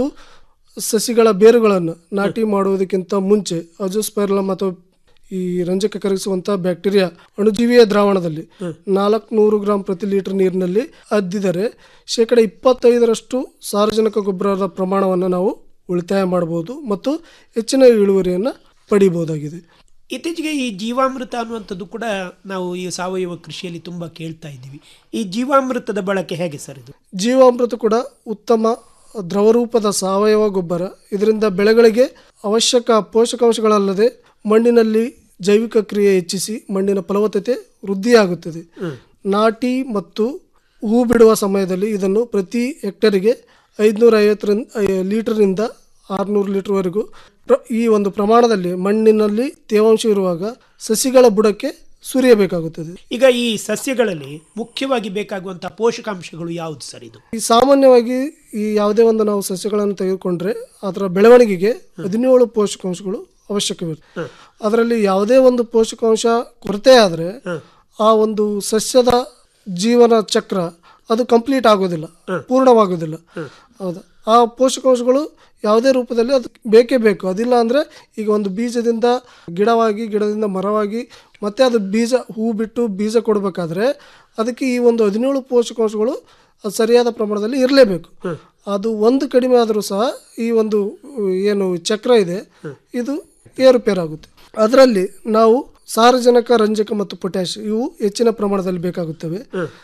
ಸಸಿಗಳ ಬೇರುಗಳನ್ನು ನಾಟಿ ಮಾಡುವುದಕ್ಕಿಂತ ಮುಂಚೆ ಅಜೋಸ್ಪೈರಲಮ್ ಅಥವಾ ಈ ರಂಜಕ ಕರಗಿಸುವಂತ ಬ್ಯಾಕ್ಟೀರಿಯಾ ಅಣುಜೀವಿಯ ದ್ರಾವಣದಲ್ಲಿ ನಾಲ್ಕುನೂರು ಗ್ರಾಂ ಪ್ರತಿ ಲೀಟರ್ ನೀರಿನಲ್ಲಿ ಅದ್ದಿದರೆ ಶೇಕಡ ಇಪ್ಪತ್ತೈದರಷ್ಟು ಸಾರಜನಕ ಗೊಬ್ಬರದ ಪ್ರಮಾಣವನ್ನು ನಾವು ಉಳಿತಾಯ ಮಾಡಬಹುದು ಮತ್ತು ಹೆಚ್ಚಿನ ಇಳುವರಿಯನ್ನು ಪಡಿಬಹುದಾಗಿದೆ ಇತ್ತೀಚೆಗೆ ಈ ಜೀವಾಮೃತ ಅನ್ನುವಂಥದ್ದು ಕೂಡ ನಾವು ಈ ಸಾವಯವ ಕೃಷಿಯಲ್ಲಿ ತುಂಬ ಕೇಳ್ತಾ ಇದ್ದೀವಿ ಈ ಜೀವಾಮೃತದ ಬಳಕೆ ಹೇಗೆ ಸರ್ ಇದು ಜೀವಾಮೃತ ಕೂಡ ಉತ್ತಮ ದ್ರವರೂಪದ ಸಾವಯವ ಗೊಬ್ಬರ ಇದರಿಂದ ಬೆಳೆಗಳಿಗೆ ಅವಶ್ಯಕ ಪೋಷಕಾಂಶಗಳಲ್ಲದೆ ಮಣ್ಣಿನಲ್ಲಿ ಜೈವಿಕ ಕ್ರಿಯೆ ಹೆಚ್ಚಿಸಿ ಮಣ್ಣಿನ ಫಲವತ್ತತೆ ವೃದ್ಧಿಯಾಗುತ್ತದೆ ನಾಟಿ ಮತ್ತು ಹೂ ಬಿಡುವ ಸಮಯದಲ್ಲಿ ಇದನ್ನು ಪ್ರತಿ ಹೆಕ್ಟರಿಗೆ ಐದುನೂರ ಐವತ್ತರಿಂದ ಲೀಟರ್ನಿಂದ ಆರುನೂರು ಲೀಟರ್ವರೆಗೂ ಪ್ರ ಈ ಒಂದು ಪ್ರಮಾಣದಲ್ಲಿ ಮಣ್ಣಿನಲ್ಲಿ ತೇವಾಂಶ ಇರುವಾಗ ಸಸಿಗಳ ಬುಡಕ್ಕೆ ಸುರಿಯಬೇಕಾಗುತ್ತದೆ ಈಗ ಈ ಸಸ್ಯಗಳಲ್ಲಿ ಮುಖ್ಯವಾಗಿ ಬೇಕಾಗುವಂತಹ ಪೋಷಕಾಂಶಗಳು ಯಾವುದು ಸರ್ ಇದು ಈ ಸಾಮಾನ್ಯವಾಗಿ ಈ ಯಾವುದೇ ಒಂದು ನಾವು ಸಸ್ಯಗಳನ್ನು ತೆಗೆದುಕೊಂಡ್ರೆ ಅದರ ಬೆಳವಣಿಗೆಗೆ ಹದಿನೇಳು ಪೋಷಕಾಂಶಗಳು ಅವಶ್ಯಕವಿರುತ್ತೆ ಅದರಲ್ಲಿ ಯಾವುದೇ ಒಂದು ಪೋಷಕಾಂಶ ಕೊರತೆ ಆದರೆ ಆ ಒಂದು ಸಸ್ಯದ ಜೀವನ ಚಕ್ರ ಅದು ಕಂಪ್ಲೀಟ್ ಆಗೋದಿಲ್ಲ ಪೂರ್ಣವಾಗೋದಿಲ್ಲ ಹೌದಾ ಆ ಪೋಷಕಾಂಶಗಳು ಯಾವುದೇ ರೂಪದಲ್ಲಿ ಅದು ಬೇಕೇ ಬೇಕು ಅದಿಲ್ಲ ಅಂದರೆ ಈಗ ಒಂದು ಬೀಜದಿಂದ ಗಿಡವಾಗಿ ಗಿಡದಿಂದ ಮರವಾಗಿ ಮತ್ತೆ ಅದು ಬೀಜ ಹೂ ಬಿಟ್ಟು ಬೀಜ ಕೊಡಬೇಕಾದ್ರೆ ಅದಕ್ಕೆ ಈ ಒಂದು ಹದಿನೇಳು ಪೋಷಕಾಂಶಗಳು ಅದು ಸರಿಯಾದ ಪ್ರಮಾಣದಲ್ಲಿ ಇರಲೇಬೇಕು ಅದು ಒಂದು ಕಡಿಮೆ ಆದರೂ ಸಹ ಈ ಒಂದು ಏನು ಚಕ್ರ ಇದೆ ಇದು ಏರುಪೇರಾಗುತ್ತೆ ಅದರಲ್ಲಿ ನಾವು ಸಾರಜನಕ ರಂಜಕ ಮತ್ತು ಪೊಟ್ಯಾಶ್ ಇವು ಹೆಚ್ಚಿನ ಪ್ರಮಾಣದಲ್ಲಿ ಬೇಕಾಗುತ್ತವೆ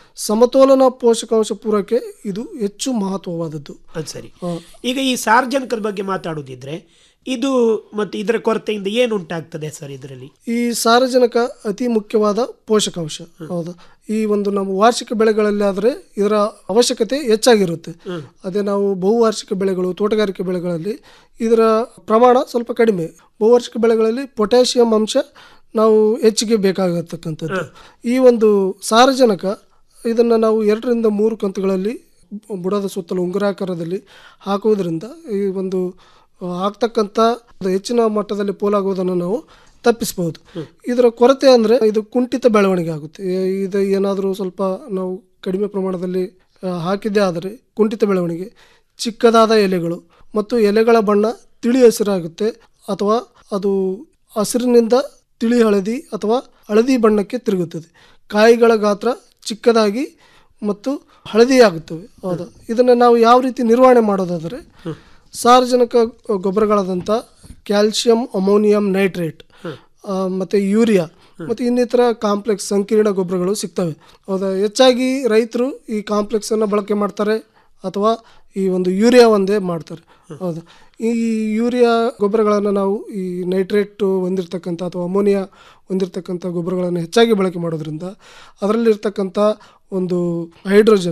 ಸಮತೋಲನ ಪೋಷಕಾಂಶ ಪೂರೈಕೆ ಇದು ಹೆಚ್ಚು ಮಹತ್ವವಾದದ್ದು ಅದು ಸರಿ ಈಗ ಈ ಸಾರ್ವಜನಿಕರ ಬಗ್ಗೆ ಮಾತಾಡೋದಿದ್ರೆ ಇದು ಮತ್ತು ಇದರ ಕೊರತೆಯಿಂದ ಏನು ಉಂಟಾಗ್ತದೆ ಸರ್ ಇದರಲ್ಲಿ ಈ ಸಾರಜನಕ ಅತಿ ಮುಖ್ಯವಾದ ಪೋಷಕಾಂಶ ಹೌದಾ ಈ ಒಂದು ನಮ್ಮ ವಾರ್ಷಿಕ ಬೆಳೆಗಳಲ್ಲಿ ಆದರೆ ಇದರ ಅವಶ್ಯಕತೆ ಹೆಚ್ಚಾಗಿರುತ್ತೆ ಅದೇ ನಾವು ಬಹುವಾರ್ಷಿಕ ಬೆಳೆಗಳು ತೋಟಗಾರಿಕೆ ಬೆಳೆಗಳಲ್ಲಿ ಇದರ ಪ್ರಮಾಣ ಸ್ವಲ್ಪ ಕಡಿಮೆ ಬಹುವಾರ್ಷಿಕ ಬೆಳೆಗಳಲ್ಲಿ ಪೊಟ್ಯಾಷಿಯಂ ಅಂಶ ನಾವು ಹೆಚ್ಚಿಗೆ ಬೇಕಾಗತಕ್ಕಂಥದ್ದು ಈ ಒಂದು ಸಾರಜನಕ ಇದನ್ನು ನಾವು ಎರಡರಿಂದ ಮೂರು ಕಂತುಗಳಲ್ಲಿ ಬುಡದ ಸುತ್ತಲೂ ಉಂಗುರಾಕಾರದಲ್ಲಿ ಹಾಕುವುದರಿಂದ ಈ ಒಂದು ಆ, ಆಗ್ತಕ್ಕಂಥ ಒಂದು ಹೆಚ್ಚಿನ ಮಟ್ಟದಲ್ಲಿ ಪೋಲಾಗುವುದನ್ನು ನಾವು ತಪ್ಪಿಸಬಹುದು ಇದರ ಕೊರತೆ ಅಂದರೆ ಇದು ಕುಂಠಿತ ಬೆಳವಣಿಗೆ ಆಗುತ್ತೆ ಏ- ಇದು ಏನಾದರೂ ಸ್ವಲ್ಪ ನಾವು ಕಡಿಮೆ ಪ್ರಮಾಣದಲ್ಲಿ ಆ, ಹಾಕಿದ್ದೇ ಆದರೆ ಕುಂಠಿತ ಬೆಳವಣಿಗೆ ಚಿಕ್ಕದಾದ ಎಲೆಗಳು ಮತ್ತು ಎಲೆಗಳ ಬಣ್ಣ ತಿಳಿ ಹಸಿರಾಗುತ್ತೆ ಅಥವಾ ಅದು ಹಸಿರಿನಿಂದ ತಿಳಿ ಹಳದಿ ಅಥವಾ ಹಳದಿ ಬಣ್ಣಕ್ಕೆ ತಿರುಗುತ್ತದೆ ಕಾಯಿಗಳ ಗಾತ್ರ ಚಿಕ್ಕದಾಗಿ ಮತ್ತು ಹಳದಿಯಾಗುತ್ತವೆ ಹೌದಾ ಇದನ್ನು ನಾವು ಯಾವ ರೀತಿ ನಿರ್ವಹಣೆ ಮಾಡೋದಾದರೆ ಸಾರ್ವಜನಿಕ ಗೊಬ್ಬರಗಳಾದಂಥ ಕ್ಯಾಲ್ಸಿಯಂ ಅಮೋನಿಯಂ ನೈಟ್ರೇಟ್ ಆ, ಮತ್ತೆ ಯೂರಿಯಾ ಮತ್ತು ಇನ್ನಿತರ ಕಾಂಪ್ಲೆಕ್ಸ್ ಸಂಕೀರ್ಣ ಗೊಬ್ಬರಗಳು ಸಿಗ್ತವೆ ಹೌದಾ ಹೆಚ್ಚಾಗಿ ರೈತರು ಈ ಕಾಂಪ್ಲೆಕ್ಸನ್ನು ಬಳಕೆ ಮಾಡ್ತಾರೆ ಅಥವಾ ಈ ಒಂದು ಯೂರಿಯಾ ಒಂದೇ ಮಾಡ್ತಾರೆ ಹೌದಾ ಈ ಯೂರಿಯಾ ಗೊಬ್ಬರಗಳನ್ನು ನಾವು ಈ ನೈಟ್ರೇಟ್ ಹೊಂದಿರತಕ್ಕಂಥ ಅಥವಾ ಅಮೋನಿಯಾ ಹೊಂದಿರತಕ್ಕಂಥ ಗೊಬ್ಬರಗಳನ್ನು ಹೆಚ್ಚಾಗಿ ಬಳಕೆ ಮಾಡೋದ್ರಿಂದ ಅದರಲ್ಲಿರ್ತಕ್ಕಂಥ ಒಂದು ಹೈಡ್ರೋಜನ್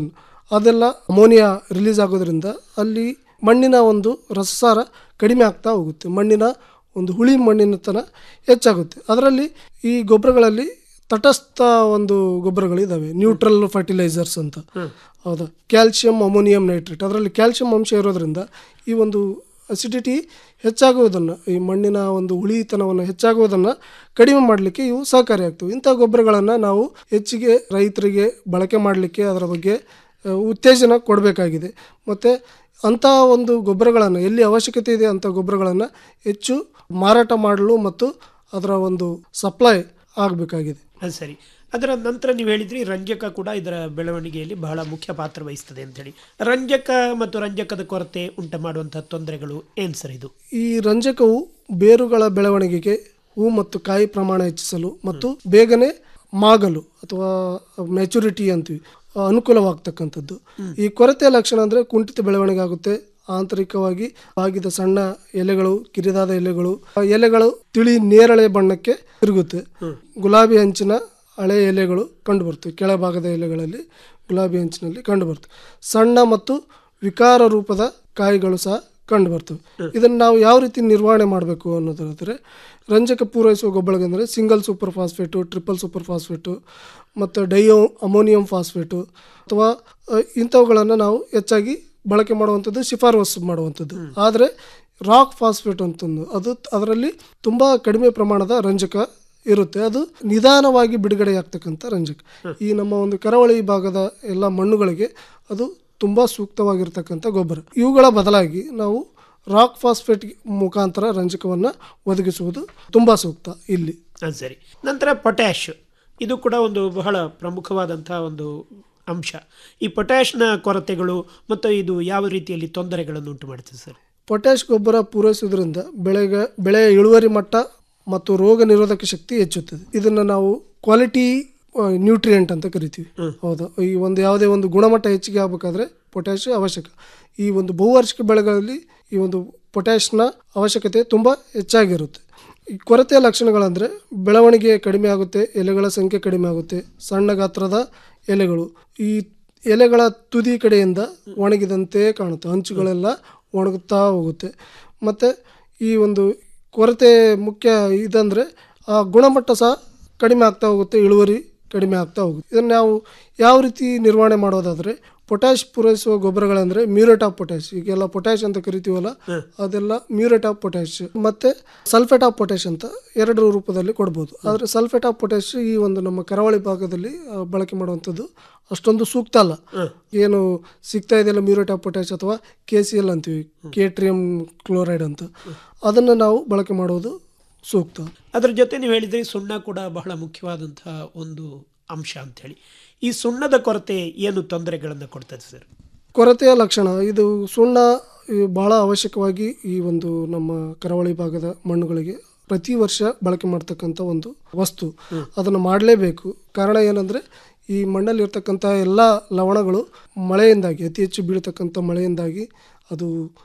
ಅದೆಲ್ಲ ಅಮೋನಿಯಾ ರಿಲೀಸ್ ಆಗೋದ್ರಿಂದ ಅಲ್ಲಿ ಮಣ್ಣಿನ ಒಂದು ರಸಸಾರ ಕಡಿಮೆ ಆಗ್ತಾ ಹೋಗುತ್ತೆ ಮಣ್ಣಿನ ಒಂದು ಹುಳಿ ಮಣ್ಣಿನತನ ಹೆಚ್ಚಾಗುತ್ತೆ ಅದರಲ್ಲಿ ಈ ಗೊಬ್ಬರಗಳಲ್ಲಿ ತಟಸ್ಥ ಒಂದು ಗೊಬ್ಬರಗಳಿದ್ದಾವೆ ನ್ಯೂಟ್ರಲ್ ಫರ್ಟಿಲೈಸರ್ಸ್ ಅಂತ ಹೌದಾ ಕ್ಯಾಲ್ಸಿಯಂ ಅಮೋನಿಯಂ ನೈಟ್ರೇಟ್ ಅದರಲ್ಲಿ ಕ್ಯಾಲ್ಸಿಯಂ ಅಂಶ ಇರೋದ್ರಿಂದ ಈ ಒಂದು ಅಸಿಡಿಟಿ ಹೆಚ್ಚಾಗುವುದನ್ನು ಈ ಮಣ್ಣಿನ ಒಂದು ಹುಳಿತನವನ್ನು ಹೆಚ್ಚಾಗುವುದನ್ನು ಕಡಿಮೆ ಮಾಡಲಿಕ್ಕೆ ಇವು ಸಹಕಾರಿಯಾಗ್ತವೆ ಇಂಥ ಗೊಬ್ಬರಗಳನ್ನು ನಾವು ಹೆಚ್ಚಿಗೆ ರೈತರಿಗೆ ಬಳಕೆ ಮಾಡಲಿಕ್ಕೆ ಅದರ ಬಗ್ಗೆ ಆ, ಉತ್ತೇಜನ ಕೊಡಬೇಕಾಗಿದೆ ಮತ್ತು ಅಂಥ ಒಂದು ಗೊಬ್ಬರಗಳನ್ನು ಎಲ್ಲಿ ಅವಶ್ಯಕತೆ ಇದೆ ಅಂಥ ಗೊಬ್ಬರಗಳನ್ನು ಹೆಚ್ಚು ಮಾರಾಟ ಮಾಡಲು ಮತ್ತು ಅದರ ಒಂದು ಸಪ್ಲೈ ಆಗಬೇಕಾಗಿದೆ ಅದು ಸರಿ ಅದರ ನಂತರ ನೀವು ಹೇಳಿದ್ರಿ ರಂಜಕ ಕೂಡ ಇದರ ಬೆಳವಣಿಗೆಯಲ್ಲಿ ಬಹಳ ಮುಖ್ಯ ಪಾತ್ರ ವಹಿಸ್ತದೆ ಅಂತೇಳಿ ರಂಜಕ ಮತ್ತು ರಂಜಕದ ಕೊರತೆ ಉಂಟು ಮಾಡುವಂತಹ ತೊಂದರೆಗಳು ಏನು ಸರ್ ಇದು ಈ ರಂಜಕವು ಬೇರುಗಳ ಬೆಳವಣಿಗೆಗೆ ಹೂ ಮತ್ತು ಕಾಯಿ ಪ್ರಮಾಣ ಹೆಚ್ಚಿಸಲು ಮತ್ತು ಬೇಗನೆ ಮಾಗಲು ಅಥವಾ ಮೆಚುರಿಟಿ ಅಂತೀವಿ ಆ, ಅನುಕೂಲವಾಗ್ತಕ್ಕಂಥದ್ದು ಈ ಕೊರತೆಯ ಲಕ್ಷಣ ಅಂದರೆ ಕುಂಠಿತ ಬೆಳವಣಿಗೆ ಆಗುತ್ತೆ ಆಂತರಿಕವಾಗಿ ಬಾಗಿದ ಸಣ್ಣ ಎಲೆಗಳು ಕಿರಿದಾದ ಎಲೆಗಳು ಆ ಎಲೆಗಳು ತಿಳಿ ನೇರಳೆ ಬಣ್ಣಕ್ಕೆ ತಿರುಗುತ್ತೆ ಗುಲಾಬಿ ಅಂಚಿನ ಹಳೆ ಎಲೆಗಳು ಕಂಡುಬರ್ತವೆ ಕೆಳಭಾಗದ ಎಲೆಗಳಲ್ಲಿ ಗುಲಾಬಿ ಅಂಚಿನಲ್ಲಿ ಕಂಡುಬರ್ತವೆ ಸಣ್ಣ ಮತ್ತು ವಿಕಾರ ರೂಪದ ಕಾಯಿಗಳು ಸಹ ಕಂಡುಬರ್ತವೆ ಇದನ್ನು ನಾವು ಯಾವ ರೀತಿ ನಿರ್ವಹಣೆ ಮಾಡಬೇಕು ಅನ್ನೋದಾದರೆ ರಂಜಕ ಪೂರೈಸುವ ಗೊಬ್ಬರಗಂದರೆ single super phosphate triple super phosphate ಮತ್ತು ಡೈಯೋ ಅಮೋನಿಯಂ ಫಾಸ್ಫೇಟು ಅಥವಾ ಅ, ಇಂಥವುಗಳನ್ನು ನಾವು ಹೆಚ್ಚಾಗಿ ಬಳಕೆ ಮಾಡುವಂಥದ್ದು ಶಿಫಾರಸು ಮಾಡುವಂಥದ್ದು ಆದರೆ ರಾಕ್ ಫಾಸ್ಫೇಟ್ ಅಂತಂದು ಅದು ಅದರಲ್ಲಿ ತುಂಬ ಕಡಿಮೆ ಪ್ರಮಾಣದ ರಂಜಕ ಇರುತ್ತೆ ಅದು ನಿಧಾನವಾಗಿ ಬಿಡುಗಡೆ ಆಗ್ತಕ್ಕಂಥ ರಂಜಕ ಈ ನಮ್ಮ ಒಂದು ಕರಾವಳಿ ಭಾಗದ ಎಲ್ಲ ಮಣ್ಣುಗಳಿಗೆ ಅದು ತುಂಬ ಸೂಕ್ತವಾಗಿರ್ತಕ್ಕಂಥ ಗೊಬ್ಬರ ಇವುಗಳ ಬದಲಾಗಿ ನಾವು ರಾಕ್ ಫಾಸ್ಫೇಟ್ ಮುಖಾಂತರ ರಂಜಕವನ್ನು ಒದಗಿಸುವುದು ತುಂಬ ಸೂಕ್ತ ಇಲ್ಲಿ ಅದು ಸರಿ ನಂತರ ಪೊಟ್ಯಾಶ್ ಇದು ಕೂಡ ಒಂದು ಬಹಳ ಪ್ರಮುಖವಾದಂತಹ ಒಂದು ಅಂಶ ಈ ಪೊಟ್ಯಾಶ್ನ ಕೊರತೆಗಳು ಮತ್ತು ಇದು ಯಾವ ರೀತಿಯಲ್ಲಿ ತೊಂದರೆಗಳನ್ನು ಉಂಟು ಮಾಡ್ತದೆ ಸರ್ ಪೊಟ್ಯಾಶ್ ಗೊಬ್ಬರ ಪೂರೈಸುವುದರಿಂದ ಬೆಳೆಗೆ ಬೆಳೆಯ ಇಳುವರಿ ಮಟ್ಟ ಮತ್ತು ರೋಗ ನಿರೋಧಕ ಶಕ್ತಿ ಹೆಚ್ಚುತ್ತದೆ ಇದನ್ನು ನಾವು ಕ್ವಾಲಿಟಿ ನ್ಯೂಟ್ರಿಯೆಂಟ್ ಅಂತ ಕರಿತೀವಿ ಹೌದಾ ಈ ಒಂದು ಯಾವುದೇ ಒಂದು ಗುಣಮಟ್ಟ ಹೆಚ್ಚಿಗೆ ಆಗಬೇಕಾದ್ರೆ ಪೊಟ್ಯಾಶ್ ಅವಶ್ಯಕ ಈ ಒಂದು ಬಹುವಾರ್ಷಿಕ ಬೆಳೆಗಳಲ್ಲಿ ಈ ಒಂದು ಪೊಟ್ಯಾಶ್ನ ಅವಶ್ಯಕತೆ ತುಂಬ ಹೆಚ್ಚಾಗಿರುತ್ತೆ ಈ ಕೊರತೆಯ ಲಕ್ಷಣಗಳಂದರೆ ಬೆಳವಣಿಗೆ ಕಡಿಮೆ ಆಗುತ್ತೆ ಎಲೆಗಳ ಸಂಖ್ಯೆ ಕಡಿಮೆ ಆಗುತ್ತೆ ಸಣ್ಣ ಗಾತ್ರದ ಎಲೆಗಳು ಈ ಎಲೆಗಳ ತುದಿ ಕಡೆಯಿಂದ ಒಣಗಿದಂತೆ ಕಾಣುತ್ತೆ ಅಂಚುಗಳೆಲ್ಲ ಒಣಗುತ್ತಾ ಹೋಗುತ್ತೆ ಮತ್ತು ಈ ಒಂದು ಕೊರತೆ ಮುಖ್ಯ ಇದಂದರೆ ಆ ಗುಣಮಟ್ಟ ಸಹ ಕಡಿಮೆ ಆಗ್ತಾ ಹೋಗುತ್ತೆ ಇಳುವರಿ ಕಡಿಮೆ ಆಗ್ತಾ ಹೋಗುತ್ತೆ ಇದನ್ನು ನಾವು ಯಾವ ರೀತಿ ನಿರ್ವಹಣೆ ಮಾಡೋದಾದರೆ ಪೊಟ್ಯಾಶ್ ಪೂರೈಸುವ ಗೊಬ್ಬರಗಳಂದರೆ ಮ್ಯೂರೇಟ್ ಆಫ್ ಪೊಟ್ಯಾಶ್ ಈಗೆಲ್ಲ ಪೊಟ್ಯಾಶ್ ಅಂತ ಕರಿತೀವಲ್ಲ ಅದೆಲ್ಲ ಮ್ಯೂರೇಟ್ ಆಫ್ ಪೊಟ್ಯಾಶ್ ಮತ್ತು ಸಲ್ಫೇಟ್ ಆಫ್ ಪೊಟ್ಯಾಶ್ ಅಂತ ಎರಡು ರೂಪದಲ್ಲಿ ಕೊಡ್ಬೋದು ಆದರೆ ಸಲ್ಫೇಟ್ ಆಫ್ ಪೊಟ್ಯಾಶ್ ಈ ಒಂದು ನಮ್ಮ ಕರಾವಳಿ ಭಾಗದಲ್ಲಿ ಆ, ಬಳಕೆ ಮಾಡುವಂಥದ್ದು ಅಷ್ಟೊಂದು ಸೂಕ್ತ ಅಲ್ಲ ಏನು ಸಿಗ್ತಾ ಇದೆಯಲ್ಲ ಮ್ಯೂರೇಟ್ ಆಫ್ ಪೊಟ್ಯಾಶ್ ಅಥವಾ ಕೆ ಸಿ ಎಲ್ ಅಂತೀವಿ ಕೇಟ್ರಿಯಂ ಕ್ಲೋರೈಡ್ ಅಂತ ಅದನ್ನು ನಾವು ಬಳಕೆ ಮಾಡೋದು ಸೂಕ್ತ ಅದರ ಜೊತೆ ನೀವು ಹೇಳಿದ್ರಿ ಸುಣ್ಣ ಕೂಡ ಬಹಳ ಮುಖ್ಯವಾದಂತಹ ಒಂದು ಅಂಶ ಅಂತ ಹೇಳಿ ಈ ಸುಣ್ಣದ ಕೊರತೆ ಏನು ತೊಂದರೆಗಳನ್ನು ಕೊಡ್ತದೆ ಸರ್ ಕೊರತೆಯ ಲಕ್ಷಣ ಇದು ಸುಣ್ಣ ಈ ಬಹಳ ಅವಶ್ಯಕವಾಗಿ ಈ ಒಂದು ನಮ್ಮ ಕರಾವಳಿ ಭಾಗದ ಮಣ್ಣುಗಳಿಗೆ ಪ್ರತಿ ವರ್ಷ ಬಳಕೆ ಮಾಡ್ತಕ್ಕಂಥ ಒಂದು ವಸ್ತು ಅದನ್ನು ಮಾಡಲೇಬೇಕು ಕಾರಣ ಏನಂದರೆ ಈ ಮಣ್ಣಲ್ಲಿ ಇರ್ತಕ್ಕಂಥ ಎಲ್ಲ ಲವಣಗಳು ಮಳೆಯಿಂದಾಗಿ ಅತಿ ಹೆಚ್ಚು ಬೀಳ್ತಕ್ಕಂಥ ಮಳೆಯಿಂದಾಗಿ ಅದು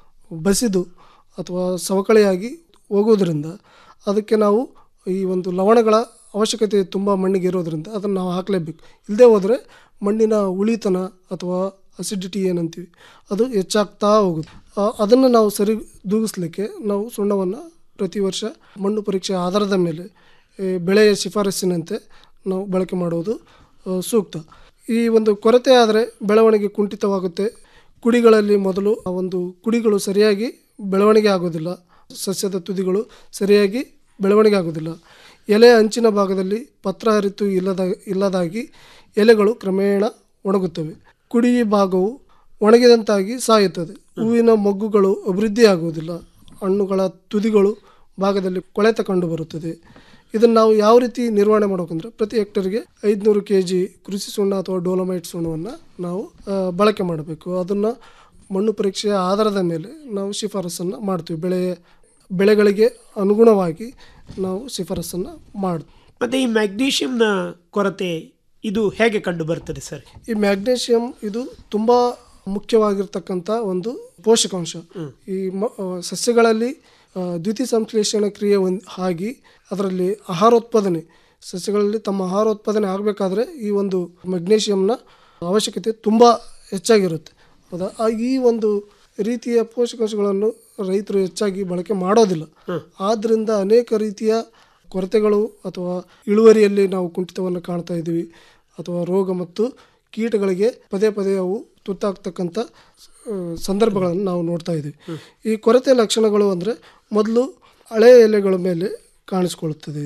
ಬಸಿದು ಅಥವಾ ಸವಕಳಿಯಾಗಿ ಹೋಗೋದ್ರಿಂದ ಅದಕ್ಕೆ ನಾವು ಈ ಒಂದು ಲವಣಗಳ ಅವಶ್ಯಕತೆ ತುಂಬ ಮಣ್ಣಿಗೆ ಇರೋದ್ರಿಂದ ಅದನ್ನು ನಾವು ಹಾಕಲೇಬೇಕು ಇಲ್ಲದೆ ಹೋದರೆ ಮಣ್ಣಿನ ಉಳಿತನ ಅಥವಾ ಅಸಿಡಿಟಿ ಏನಂತೀವಿ ಅದು ಹೆಚ್ಚಾಗ್ತಾ ಹೋಗುತ್ತೆ ಅದನ್ನು ನಾವು ಸರಿ ದೂಗಿಸ್ಲಿಕ್ಕೆ ನಾವು ಸುಣ್ಣವನ್ನು ಪ್ರತಿ ವರ್ಷ ಮಣ್ಣು ಪರೀಕ್ಷೆ ಆಧಾರದ ಮೇಲೆ ಈ ಬೆಳೆಯ ಶಿಫಾರಸ್ಸಿನಂತೆ ನಾವು ಬಳಕೆ ಮಾಡುವುದು ಆ, ಸೂಕ್ತ ಈ ಒಂದು ಕೊರತೆ ಆದರೆ ಬೆಳವಣಿಗೆ ಕುಂಠಿತವಾಗುತ್ತೆ ಕುಡಿಗಳಲ್ಲಿ ಮೊದಲು ಆ ಒಂದು ಕುಡಿಗಳು ಸರಿಯಾಗಿ ಬೆಳವಣಿಗೆ ಆಗೋದಿಲ್ಲ ಸಸ್ಯದ ತುದಿಗಳು ಸರಿಯಾಗಿ ಬೆಳವಣಿಗೆ ಆಗೋದಿಲ್ಲ ಎಲೆ ಅಂಚಿನ ಭಾಗದಲ್ಲಿ ಪತ್ರ ಹರಿತು ಇಲ್ಲದ ಇಲ್ಲದಾಗಿ ಎಲೆಗಳು ಕ್ರಮೇಣ ಒಣಗುತ್ತವೆ ಕುಡಿ ಭಾಗವು ಒಣಗಿದಂತಾಗಿ ಸಾಯುತ್ತದೆ ಹೂವಿನ ಮೊಗ್ಗುಗಳು ಅಭಿವೃದ್ಧಿಯಾಗುವುದಿಲ್ಲ ಹಣ್ಣುಗಳ ತುದಿಗಳು ಭಾಗದಲ್ಲಿ ಕೊಳೆತ ಕಂಡು ಬರುತ್ತದೆ ಇದನ್ನು ನಾವು ಯಾವ ರೀತಿ ನಿರ್ವಹಣೆ ಮಾಡಬೇಕಂದ್ರೆ ಪ್ರತಿ ಹೆಕ್ಟರ್ಗೆ ಐದುನೂರು ಕೆ ಜಿ ಕೃಷಿ ಸುಣ್ಣ ಅಥವಾ ಡೋಲಮೈಟ್ ಸುಣ್ಣವನ್ನು ನಾವು ಆ, ಬಳಕೆ ಮಾಡಬೇಕು ಅದನ್ನು ಮಣ್ಣು ಪರೀಕ್ಷೆಯ ಆಧಾರದ ಮೇಲೆ ನಾವು ಶಿಫಾರಸನ್ನು ಮಾಡ್ತೀವಿ ಬೆಳೆ ಬೆಳೆಗಳಿಗೆ ಅನುಗುಣವಾಗಿ ನಾವು ಶಿಫಾರಸನ್ನು ಮಾಡ್ತೀವಿ ಮತ್ತು ಈ ಮ್ಯಾಗ್ನೀಷಿಯಂನ ಕೊರತೆ ಇದು ಹೇಗೆ ಕಂಡು ಬರ್ತದೆ ಸರ್ ಈ ಮ್ಯಾಗ್ನೇಷಿಯಂ ಇದು ತುಂಬ ಮುಖ್ಯವಾಗಿರ್ತಕ್ಕಂಥ ಒಂದು ಪೋಷಕಾಂಶ ಈ ಮ ಆ, ಸಸ್ಯಗಳಲ್ಲಿ ಆ, ದ್ವಿತೀಯ ಸಂಶ್ಲೇಷಣ ಕ್ರಿಯೆ ಒಂದು ಆಗಿ ಅದರಲ್ಲಿ ಆಹಾರೋತ್ಪಾದನೆ ಸಸ್ಯಗಳಲ್ಲಿ ತಮ್ಮ ಆಹಾರೋತ್ಪಾದನೆ ಆಗಬೇಕಾದ್ರೆ ಈ ಒಂದು ಮೆಗ್ನೀಷಿಯಂನ ಅವಶ್ಯಕತೆ ತುಂಬ ಹೆಚ್ಚಾಗಿರುತ್ತೆ ಹೌದಾ ಆ ಈ ಒಂದು ರೀತಿಯ ಪೋಷಕಾಂಶಗಳನ್ನು ರೈತರು ಹೆಚ್ಚಾಗಿ ಬಳಕೆ ಮಾಡೋದಿಲ್ಲ ಆದ್ದರಿಂದ ಅನೇಕ ರೀತಿಯ ಕೊರತೆಗಳು ಅಥವಾ ಇಳುವರಿಯಲ್ಲಿ ನಾವು ಕುಂಠಿತವನ್ನು ಕಾಣ್ತಾ ಇದ್ದೀವಿ ಅಥವಾ ರೋಗ ಮತ್ತು ಕೀಟಗಳಿಗೆ ಪದೇ ಪದೇ ಅವು ತುತ್ತಾಗ್ತಕ್ಕಂಥ ಆ, ಸಂದರ್ಭಗಳನ್ನು ನಾವು ನೋಡ್ತಾ ಇದ್ದೀವಿ ಈ ಕೊರತೆ ಲಕ್ಷಣಗಳು ಅಂದರೆ ಮೊದಲು ಹಳೆ ಎಲೆಗಳ ಮೇಲೆ ಕಾಣಿಸ್ಕೊಳ್ಳುತ್ತದೆ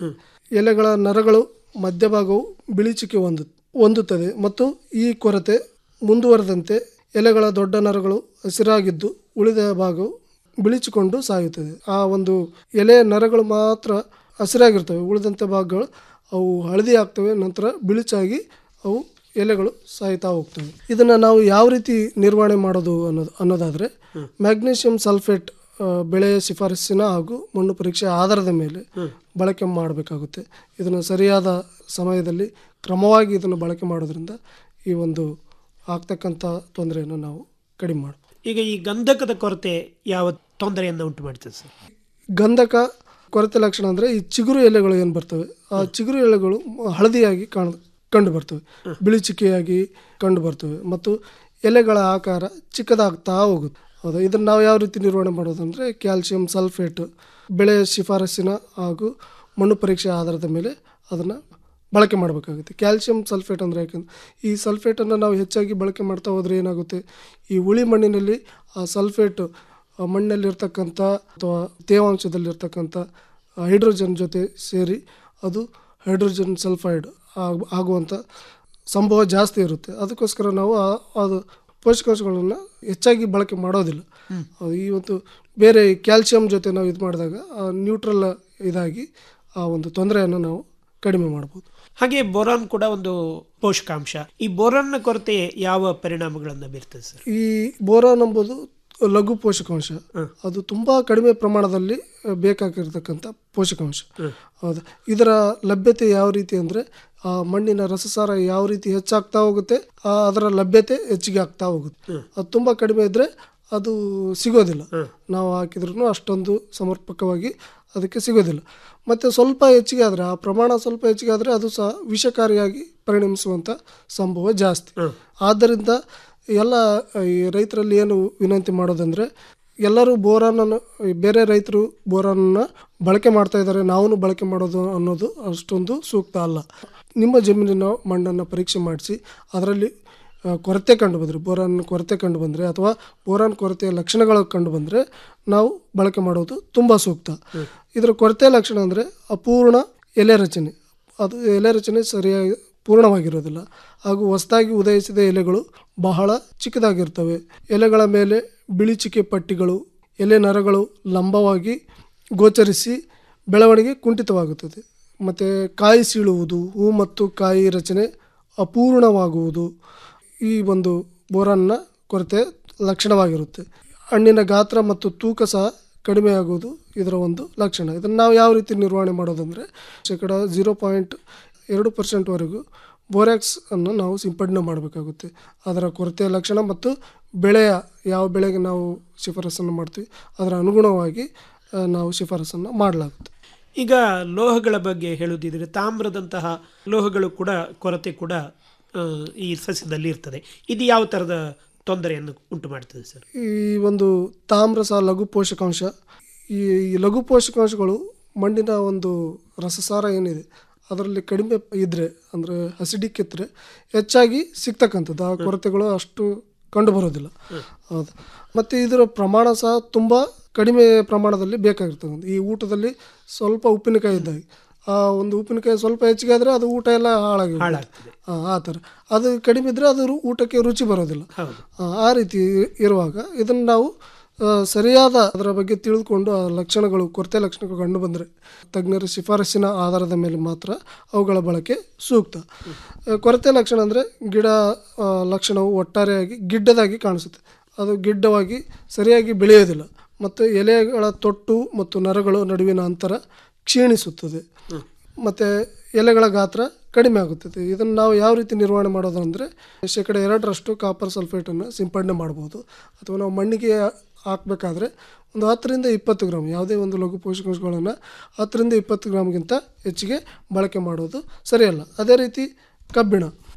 ಎಲೆಗಳ ನರಗಳು ಮಧ್ಯಭಾಗವು ಬಿಳಿಚಿಕೆ ಹೊಂದು ಹೊಂದುತ್ತದೆ ಮತ್ತು ಈ ಕೊರತೆ ಮುಂದುವರೆದಂತೆ ಎಲೆಗಳ ದೊಡ್ಡ ನರಗಳು ಹಸಿರಾಗಿದ್ದು ಉಳಿದ ಭಾಗವು ಬಿಳಿಚಿಕೊಂಡು ಸಾಯುತ್ತದೆ ಆ ಒಂದು ಎಲೆಯ ನರಗಳು ಮಾತ್ರ ಹಸಿರಾಗಿರ್ತವೆ ಉಳಿದಂಥ ಭಾಗಗಳು ಅವು ಹಳದಿ ಆಗ್ತವೆ ನಂತರ ಬಿಳಿಚಾಗಿ ಅವು ಎಲೆಗಳು ಸಾಯ್ತಾ ಹೋಗ್ತವೆ ಇದನ್ನು ನಾವು ಯಾವ ರೀತಿ ನಿರ್ವಹಣೆ ಮಾಡೋದು ಅನ್ನೋದು ಅನ್ನೋದಾದರೆ ಮ್ಯಾಗ್ನೀಷಿಯಂ ಸಲ್ಫೇಟ್ ಆ, ಬೆಳೆಯ ಶಿಫಾರಸ್ಸಿನ ಹಾಗೂ ಮಣ್ಣು ಪರೀಕ್ಷೆ ಆಧಾರದ ಮೇಲೆ ಬಳಕೆ ಮಾಡಬೇಕಾಗುತ್ತೆ ಇದನ್ನು ಸರಿಯಾದ ಸಮಯದಲ್ಲಿ ಕ್ರಮವಾಗಿ ಇದನ್ನು ಬಳಕೆ ಮಾಡೋದ್ರಿಂದ ಈ ಒಂದು ಆಗ್ತಕ್ಕಂಥ ತೊಂದರೆಯನ್ನು ನಾವು ಕಡಿಮೆ ಮಾಡ್ಬೋದು ಈಗ ಈ ಗಂಧಕದ ಕೊರತೆ ಯಾವ ತೊಂದರೆಯನ್ನು ಉಂಟು ಮಾಡ್ತದೆ ಸರ್ ಗಂಧಕ ಕೊರತೆ ಲಕ್ಷಣ ಅಂದರೆ ಈ ಚಿಗುರು ಎಲೆಗಳು ಏನು ಬರ್ತವೆ ಆ ಚಿಗುರು ಎಲೆಗಳು ಹಳದಿಯಾಗಿ ಕಾಣ ಕಂಡು ಬರ್ತವೆ ಬಿಳಿಚಿಕೆಯಾಗಿ ಕಂಡು ಬರ್ತವೆ ಮತ್ತು ಎಲೆಗಳ ಆಕಾರ ಚಿಕ್ಕದಾಗ್ತಾ ಹೋಗುತ್ತೆ ಹೌದಾ ಇದನ್ನು ನಾವು ಯಾವ ರೀತಿ ನಿರ್ವಹಣೆ ಮಾಡೋದಂದರೆ ಕ್ಯಾಲ್ಸಿಯಂ ಸಲ್ಫೇಟ್ ಬೆಳೆಯ ಶಿಫಾರಸ್ಸಿನ ಹಾಗೂ ಮಣ್ಣು ಪರೀಕ್ಷೆ ಆಧಾರದ ಮೇಲೆ ಅದನ್ನು ಬಳಕೆ ಮಾಡಬೇಕಾಗುತ್ತೆ ಕ್ಯಾಲ್ಸಿಯಂ ಸಲ್ಫೇಟ್ ಅಂದರೆ ಯಾಕಂದ್ರೆ ಈ ಸಲ್ಫೇಟನ್ನು ನಾವು ಹೆಚ್ಚಾಗಿ ಬಳಕೆ ಮಾಡ್ತಾ ಹೋದರೆ ಏನಾಗುತ್ತೆ ಈ ಉಳಿ ಮಣ್ಣಿನಲ್ಲಿ ಆ ಸಲ್ಫೇಟ್ ಆ ಮಣ್ಣಲ್ಲಿರ್ತಕ್ಕಂಥ ಅಥವಾ ತೇವಾಂಶದಲ್ಲಿರ್ತಕ್ಕಂಥ ಹೈಡ್ರೋಜನ್ ಜೊತೆ ಸೇರಿ ಅದು ಹೈಡ್ರೋಜನ್ ಸಲ್ಫೈಡ್ ಆಗ್- ಆಗುವಂಥ ಸಂಭವ ಜಾಸ್ತಿ ಇರುತ್ತೆ ಅದಕ್ಕೋಸ್ಕರ ನಾವು ಆ- ಅದು ಪೋಷಕಾಂಶಗಳನ್ನು ಹೆಚ್ಚಾಗಿ ಬಳಕೆ ಮಾಡೋದಿಲ್ಲ ಅದು ಈ ಒಂದು ಬೇರೆ ಕ್ಯಾಲ್ಸಿಯಂ ಜೊತೆ ನಾವು ಇದು ಮಾಡಿದಾಗ ನ್ಯೂಟ್ರಲ್ ಇದಾಗಿ ಆ ಒಂದು ತೊಂದರೆಯನ್ನು ನಾವು ಕಡಿಮೆ ಮಾಡ್ಬೋದು ಹಾಗೆ ಬೋರಾನ್ ಕೂಡ ಒಂದು ಪೋಷಕಾಂಶ ಈ ಬೋರಾನ್ನ ಕೊರತೆ ಯಾವ ಪರಿಣಾಮಗಳನ್ನು ಬೀರ್ತದೆ ಸರ್ ಈ ಬೋರಾನ್ ಎಂಬುದು ಲಘು ಪೋಷಕಾಂಶ ಅದು ತುಂಬ ಕಡಿಮೆ ಪ್ರಮಾಣದಲ್ಲಿ ಆ, ಬೇಕಾಗಿರ್ತಕ್ಕಂಥ ಪೋಷಕಾಂಶ ಹೌದು ಇದರ ಲಭ್ಯತೆ ಯಾವ ರೀತಿ ಅಂದರೆ ಆ ಮಣ್ಣಿನ ರಸಸಾರ ಯಾವ ರೀತಿ ಹೆಚ್ಚಾಗ್ತಾ ಹೋಗುತ್ತೆ ಆ ಅದರ ಲಭ್ಯತೆ ಹೆಚ್ಚಿಗೆ ಆಗ್ತಾ ಹೋಗುತ್ತೆ ಅದು ತುಂಬ ಕಡಿಮೆ ಇದ್ದರೆ ಅದು ಸಿಗೋದಿಲ್ಲ ನಾವು ಹಾಕಿದ್ರೂ ಅಷ್ಟೊಂದು ಸಮರ್ಪಕವಾಗಿ ಅದಕ್ಕೆ ಸಿಗೋದಿಲ್ಲ ಮತ್ತು ಸ್ವಲ್ಪ ಹೆಚ್ಚಿಗೆ ಆದರೆ ಆ ಪ್ರಮಾಣ ಸ್ವಲ್ಪ ಹೆಚ್ಚಿಗೆ ಆದರೆ ಅದು ಸಹ ವಿಷಕಾರಿಯಾಗಿ ಪರಿಣಮಿಸುವಂಥ ಸಂಭವ ಜಾಸ್ತಿ ಆದ್ದರಿಂದ ಎಲ್ಲ ಈ ರೈತರಲ್ಲಿ ಏನು ವಿನಂತಿ ಮಾಡೋದಂದರೆ ಎಲ್ಲರೂ ಬೋರಾನನ್ನು ಈ ಬೇರೆ ರೈತರು ಬೋರಾನನ್ನು ಬಳಕೆ ಮಾಡ್ತಾ ಇದ್ದಾರೆ ನಾವು ಬಳಕೆ ಮಾಡೋದು ಅನ್ನೋದು ಅಷ್ಟೊಂದು ಸೂಕ್ತ ಅಲ್ಲ ನಿಮ್ಮ ಜಮೀನಿನ ಮಣ್ಣನ್ನು ಪರೀಕ್ಷೆ ಮಾಡಿಸಿ ಅದರಲ್ಲಿ ಆ, ಕೊರತೆ ಕಂಡು ಬಂದರೆ ಬೋರಾನ್ ಕೊರತೆ ಕಂಡು ಬಂದರೆ ಅಥವಾ ಬೋರಾನ್ ಕೊರತೆಯ ಲಕ್ಷಣಗಳು ಕಂಡು ಬಂದರೆ ನಾವು ಬಳಕೆ ಮಾಡೋದು ತುಂಬ ಸೂಕ್ತ ಇದರ ಕೊರತೆ ಲಕ್ಷಣ ಅಂದರೆ ಅಪೂರ್ಣ ಎಲೆ ರಚನೆ ಅದು ಎಲೆ ರಚನೆ ಸರಿಯಾಗಿ ಪೂರ್ಣವಾಗಿರೋದಿಲ್ಲ ಹಾಗೂ ಹೊಸದಾಗಿ ಉದಯಿಸಿದ ಎಲೆಗಳು ಬಹಳ ಚಿಕ್ಕದಾಗಿರ್ತವೆ ಎಲೆಗಳ ಮೇಲೆ ಬಿಳಿಚಿಕೆ ಪಟ್ಟಿಗಳು ಎಲೆ ನರಗಳು ಲಂಬವಾಗಿ ಗೋಚರಿಸಿ ಬೆಳವಣಿಗೆ ಕುಂಠಿತವಾಗುತ್ತದೆ ಮತ್ತು ಕಾಯಿ ಸೀಳುವುದು ಹೂ ಮತ್ತು ಕಾಯಿ ರಚನೆ ಅಪೂರ್ಣವಾಗುವುದು ಈ ಒಂದು ಬೋರಾನ್ನ ಕೊರತೆ ಲಕ್ಷಣವಾಗಿರುತ್ತೆ ಹಣ್ಣಿನ ಗಾತ್ರ ಮತ್ತು ತೂಕ ಸಹ ಕಡಿಮೆಯಾಗುವುದು ಇದರ ಒಂದು ಲಕ್ಷಣ ಇದನ್ನು ನಾವು ಯಾವ ರೀತಿ ನಿರ್ವಹಣೆ ಮಾಡೋದಂದರೆ ಶೇಕಡ ಝೀರೋ ಪಾಯಿಂಟ್ ಎರಡು ಪರ್ಸೆಂಟ್ವರೆಗೂ ಬೋರ್ಯಾಕ್ಸ್ ಅನ್ನು ನಾವು ಸಿಂಪಡಣೆ ಮಾಡಬೇಕಾಗುತ್ತೆ ಅದರ ಕೊರತೆಯ ಲಕ್ಷಣ ಮತ್ತು ಬೆಳೆಯ ಯಾವ ಬೆಳೆಗೆ ನಾವು ಶಿಫಾರಸನ್ನು ಮಾಡ್ತೀವಿ ಅದರ ಅನುಗುಣವಾಗಿ ಆ, ನಾವು ಶಿಫಾರಸನ್ನು ಮಾಡಲಾಗುತ್ತೆ ಈಗ ಲೋಹಗಳ ಬಗ್ಗೆ ಹೇಳುವುದಿದ್ರೆ ತಾಮ್ರದಂತಹ ಲೋಹಗಳು ಕೂಡ ಕೊರತೆ ಕೂಡ ಆ, ಈ ಸಸ್ಯದಲ್ಲಿ ಇರ್ತದೆ ಇದು ಯಾವ ಥರದ ತೊಂದರೆಯನ್ನು ಉಂಟು ಮಾಡ್ತದೆ ಸರ್ ಈ ಒಂದು ತಾಮ್ರ ಸಹ ಲಘು ಪೋಷಕಾಂಶ ಈ ಈ ಲಘು ಪೋಷಕಾಂಶಗಳು ಮಣ್ಣಿನ ಒಂದು ರಸಸಾರ ಏನಿದೆ ಅದರಲ್ಲಿ ಕಡಿಮೆ ಇದ್ದರೆ ಅಂದರೆ ಅಸಿಡಿಕ್ ಇದ್ದರೆ ಹೆಚ್ಚಾಗಿ ಸಿಗ್ತಕ್ಕಂಥದ್ದು ಆ ಕೊರತೆಗಳು ಅಷ್ಟು ಕಂಡು ಬರೋದಿಲ್ಲ ಹೌದು ಮತ್ತು ಇದರ ಪ್ರಮಾಣ ಸಹ ತುಂಬ ಕಡಿಮೆ ಪ್ರಮಾಣದಲ್ಲಿ ಬೇಕಾಗಿರ್ತದೆ ಈ ಊಟದಲ್ಲಿ ಸ್ವಲ್ಪ ಉಪ್ಪಿನಕಾಯಿ ಇದ್ದಾಗ ಆ ಒಂದು ಉಪ್ಪಿನಕಾಯಿ ಸ್ವಲ್ಪ ಹೆಚ್ಚಿಗೆ ಆದರೆ ಅದು ಊಟ ಎಲ್ಲ ಹಾಳಾಗಿ ಹಾಳಾಗ್ತದೆ. ಆ ಥರ ಅದು ಕಡಿಮೆ ಇದ್ದರೆ ಅದು ರು- ಊಟಕ್ಕೆ ರುಚಿ ಬರೋದಿಲ್ಲ ಆ, ಆ ರೀತಿ ಇರುವಾಗ ಇದನ್ನು ನಾವು ಆ, ಸರಿಯಾದ ಅದರ ಬಗ್ಗೆ ತಿಳಿದುಕೊಂಡು ಆ ಲಕ್ಷಣಗಳು ಕೊರತೆ ಲಕ್ಷಣಗಳು ಕಂಡು ಬಂದರೆ ತಜ್ಞರ ಶಿಫಾರಸ್ಸಿನ ಆಧಾರದ ಮೇಲೆ ಮಾತ್ರ ಅವುಗಳ ಬಳಕೆ ಸೂಕ್ತ ಆ, ಕೊರತೆ ಲಕ್ಷಣ ಅಂದರೆ ಗಿಡ ಆ, ಲಕ್ಷಣವು ಒಟ್ಟಾರೆಯಾಗಿ ಗಿಡ್ಡದಾಗಿ ಕಾಣಿಸುತ್ತೆ ಅದು ಗಿಡ್ಡವಾಗಿ ಸರಿಯಾಗಿ ಬೆಳೆಯೋದಿಲ್ಲ ಮತ್ತು ಎಲೆಗಳ ತೊಟ್ಟು ಮತ್ತು ನರಗಳು ನಡುವಿನ ಅಂತರ ಕ್ಷೀಣಿಸುತ್ತದೆ ಮತ್ತು ಎಲೆಗಳ ಗಾತ್ರ ಕಡಿಮೆ ಆಗುತ್ತದೆ ಇದನ್ನು ನಾವು ಯಾವ ರೀತಿ ನಿರ್ವಹಣೆ ಮಾಡೋದು ಅಂದರೆ ಶೇಕಡ ಎರಡರಷ್ಟು ಕಾಪರ್ ಸಲ್ಫೇಟನ್ನು ಸಿಂಪಡಣೆ ಮಾಡ್ಬೋದು ಅಥವಾ ನಾವು ಮಣ್ಣಿಗೆ ಹಾಕಬೇಕಾದ್ರೆ ಒಂದು ಹತ್ತರಿಂದ ಇಪ್ಪತ್ತು ಗ್ರಾಮ್ ಯಾವುದೇ ಒಂದು ಲಘು ಪೋಷಕಾಂಶಗಳನ್ನು ಹತ್ತರಿಂದ ಇಪ್ಪತ್ತು ಗ್ರಾಮ್ಗಿಂತ ಹೆಚ್ಚಿಗೆ ಬಳಕೆ ಮಾಡೋದು ಸರಿಯಲ್ಲ ಅದೇ ರೀತಿ ಕಬ್ಬಿಣ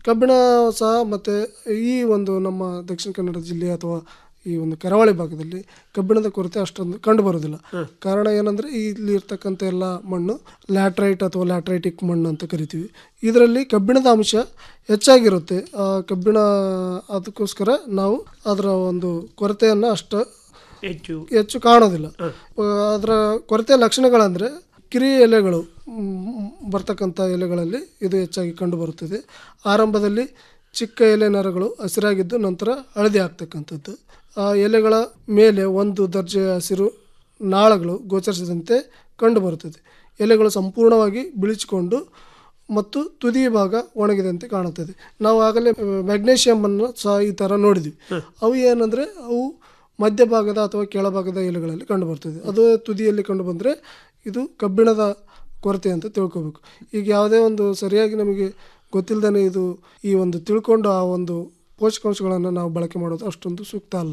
ಕಬ್ಬಿಣ ಸಹ ಮತ್ತು ಈ ಒಂದು ನಮ್ಮ ದಕ್ಷಿಣ ಕನ್ನಡ ಜಿಲ್ಲೆ ಅಥವಾ ಈ ಒಂದು ಕರಾವಳಿ ಭಾಗದಲ್ಲಿ ಕಬ್ಬಿಣದ ಕೊರತೆ ಅಷ್ಟೊಂದು ಕಂಡು ಬರೋದಿಲ್ಲ ಕಾರಣ ಏನಂದರೆ ಇಲ್ಲಿ ಇರ್ತಕ್ಕಂಥ ಎಲ್ಲ ಮಣ್ಣು ಲ್ಯಾಟ್ರೈಟ್ ಅಥವಾ ಲ್ಯಾಟ್ರೈಟಿಕ್ ಮಣ್ಣು ಅಂತ ಕರಿತೀವಿ ಇದರಲ್ಲಿ ಕಬ್ಬಿಣದ ಅಂಶ ಹೆಚ್ಚಾಗಿರುತ್ತೆ ಆ ಕಬ್ಬಿಣ ಅದಕ್ಕೋಸ್ಕರ ನಾವು ಅದರ ಒಂದು ಕೊರತೆಯನ್ನು ಅಷ್ಟು ಹೆಚ್ಚು ಹೆಚ್ಚು ಕಾಣೋದಿಲ್ಲ ಅದರ ಕೊರತೆ ಲಕ್ಷಣಗಳಂದರೆ ಕಿರಿ ಎಲೆಗಳು ಮ್, ಬರ್ತಕ್ಕಂಥ ಎಲೆಗಳಲ್ಲಿ ಇದು ಹೆಚ್ಚಾಗಿ ಕಂಡುಬರುತ್ತದೆ ಆರಂಭದಲ್ಲಿ ಚಿಕ್ಕ ಎಲೆ ನರಗಳು ಹಸಿರಾಗಿದ್ದು ನಂತರ ಹಳದಿ ಆಗ್ತಕ್ಕಂಥದ್ದು ಆ ಎಲೆಗಳ ಮೇಲೆ ಒಂದು ದರ್ಜೆಯ ಹಸಿರು ನಾಳಗಳು ಗೋಚರಿಸಿದಂತೆ ಕಂಡುಬರುತ್ತದೆ ಎಲೆಗಳು ಸಂಪೂರ್ಣವಾಗಿ ಬಿಳಿಚಿಕೊಂಡು ಮತ್ತು ತುದಿ ಭಾಗ ಒಣಗಿದಂತೆ ಕಾಣುತ್ತದೆ ನಾವು ಆಗಲೇ ಮ್ಯಾಗ್ನೇಷಿಯಮ್ ಅನ್ನು ಸಹ ಈ ಥರ ನೋಡಿದ್ವಿ ಅವು ಏನಂದರೆ ಅವು ಮಧ್ಯಭಾಗದ ಅಥವಾ ಕೆಳಭಾಗದ ಎಲೆಗಳಲ್ಲಿ ಕಂಡುಬರ್ತದೆ ಅದು ತುದಿಯಲ್ಲಿ ಕಂಡು ಬಂದರೆ ಇದು ಕಬ್ಬಿಣದ ಕೊರತೆ ಅಂತ ತಿಳ್ಕೊಬೇಕು ಈಗ ಯಾವುದೇ ಒಂದು ಸರಿಯಾಗಿ ನಮಗೆ ಗೊತ್ತಿಲ್ಲದೇ ಇದು ಈ ಒಂದು ತಿಳ್ಕೊಂಡು ಆ ಒಂದು ಪೋಷಕಾಂಶಗಳನ್ನು ನಾವು ಬಳಕೆ ಮಾಡೋದು ಅಷ್ಟೊಂದು ಸೂಕ್ತ ಅಲ್ಲ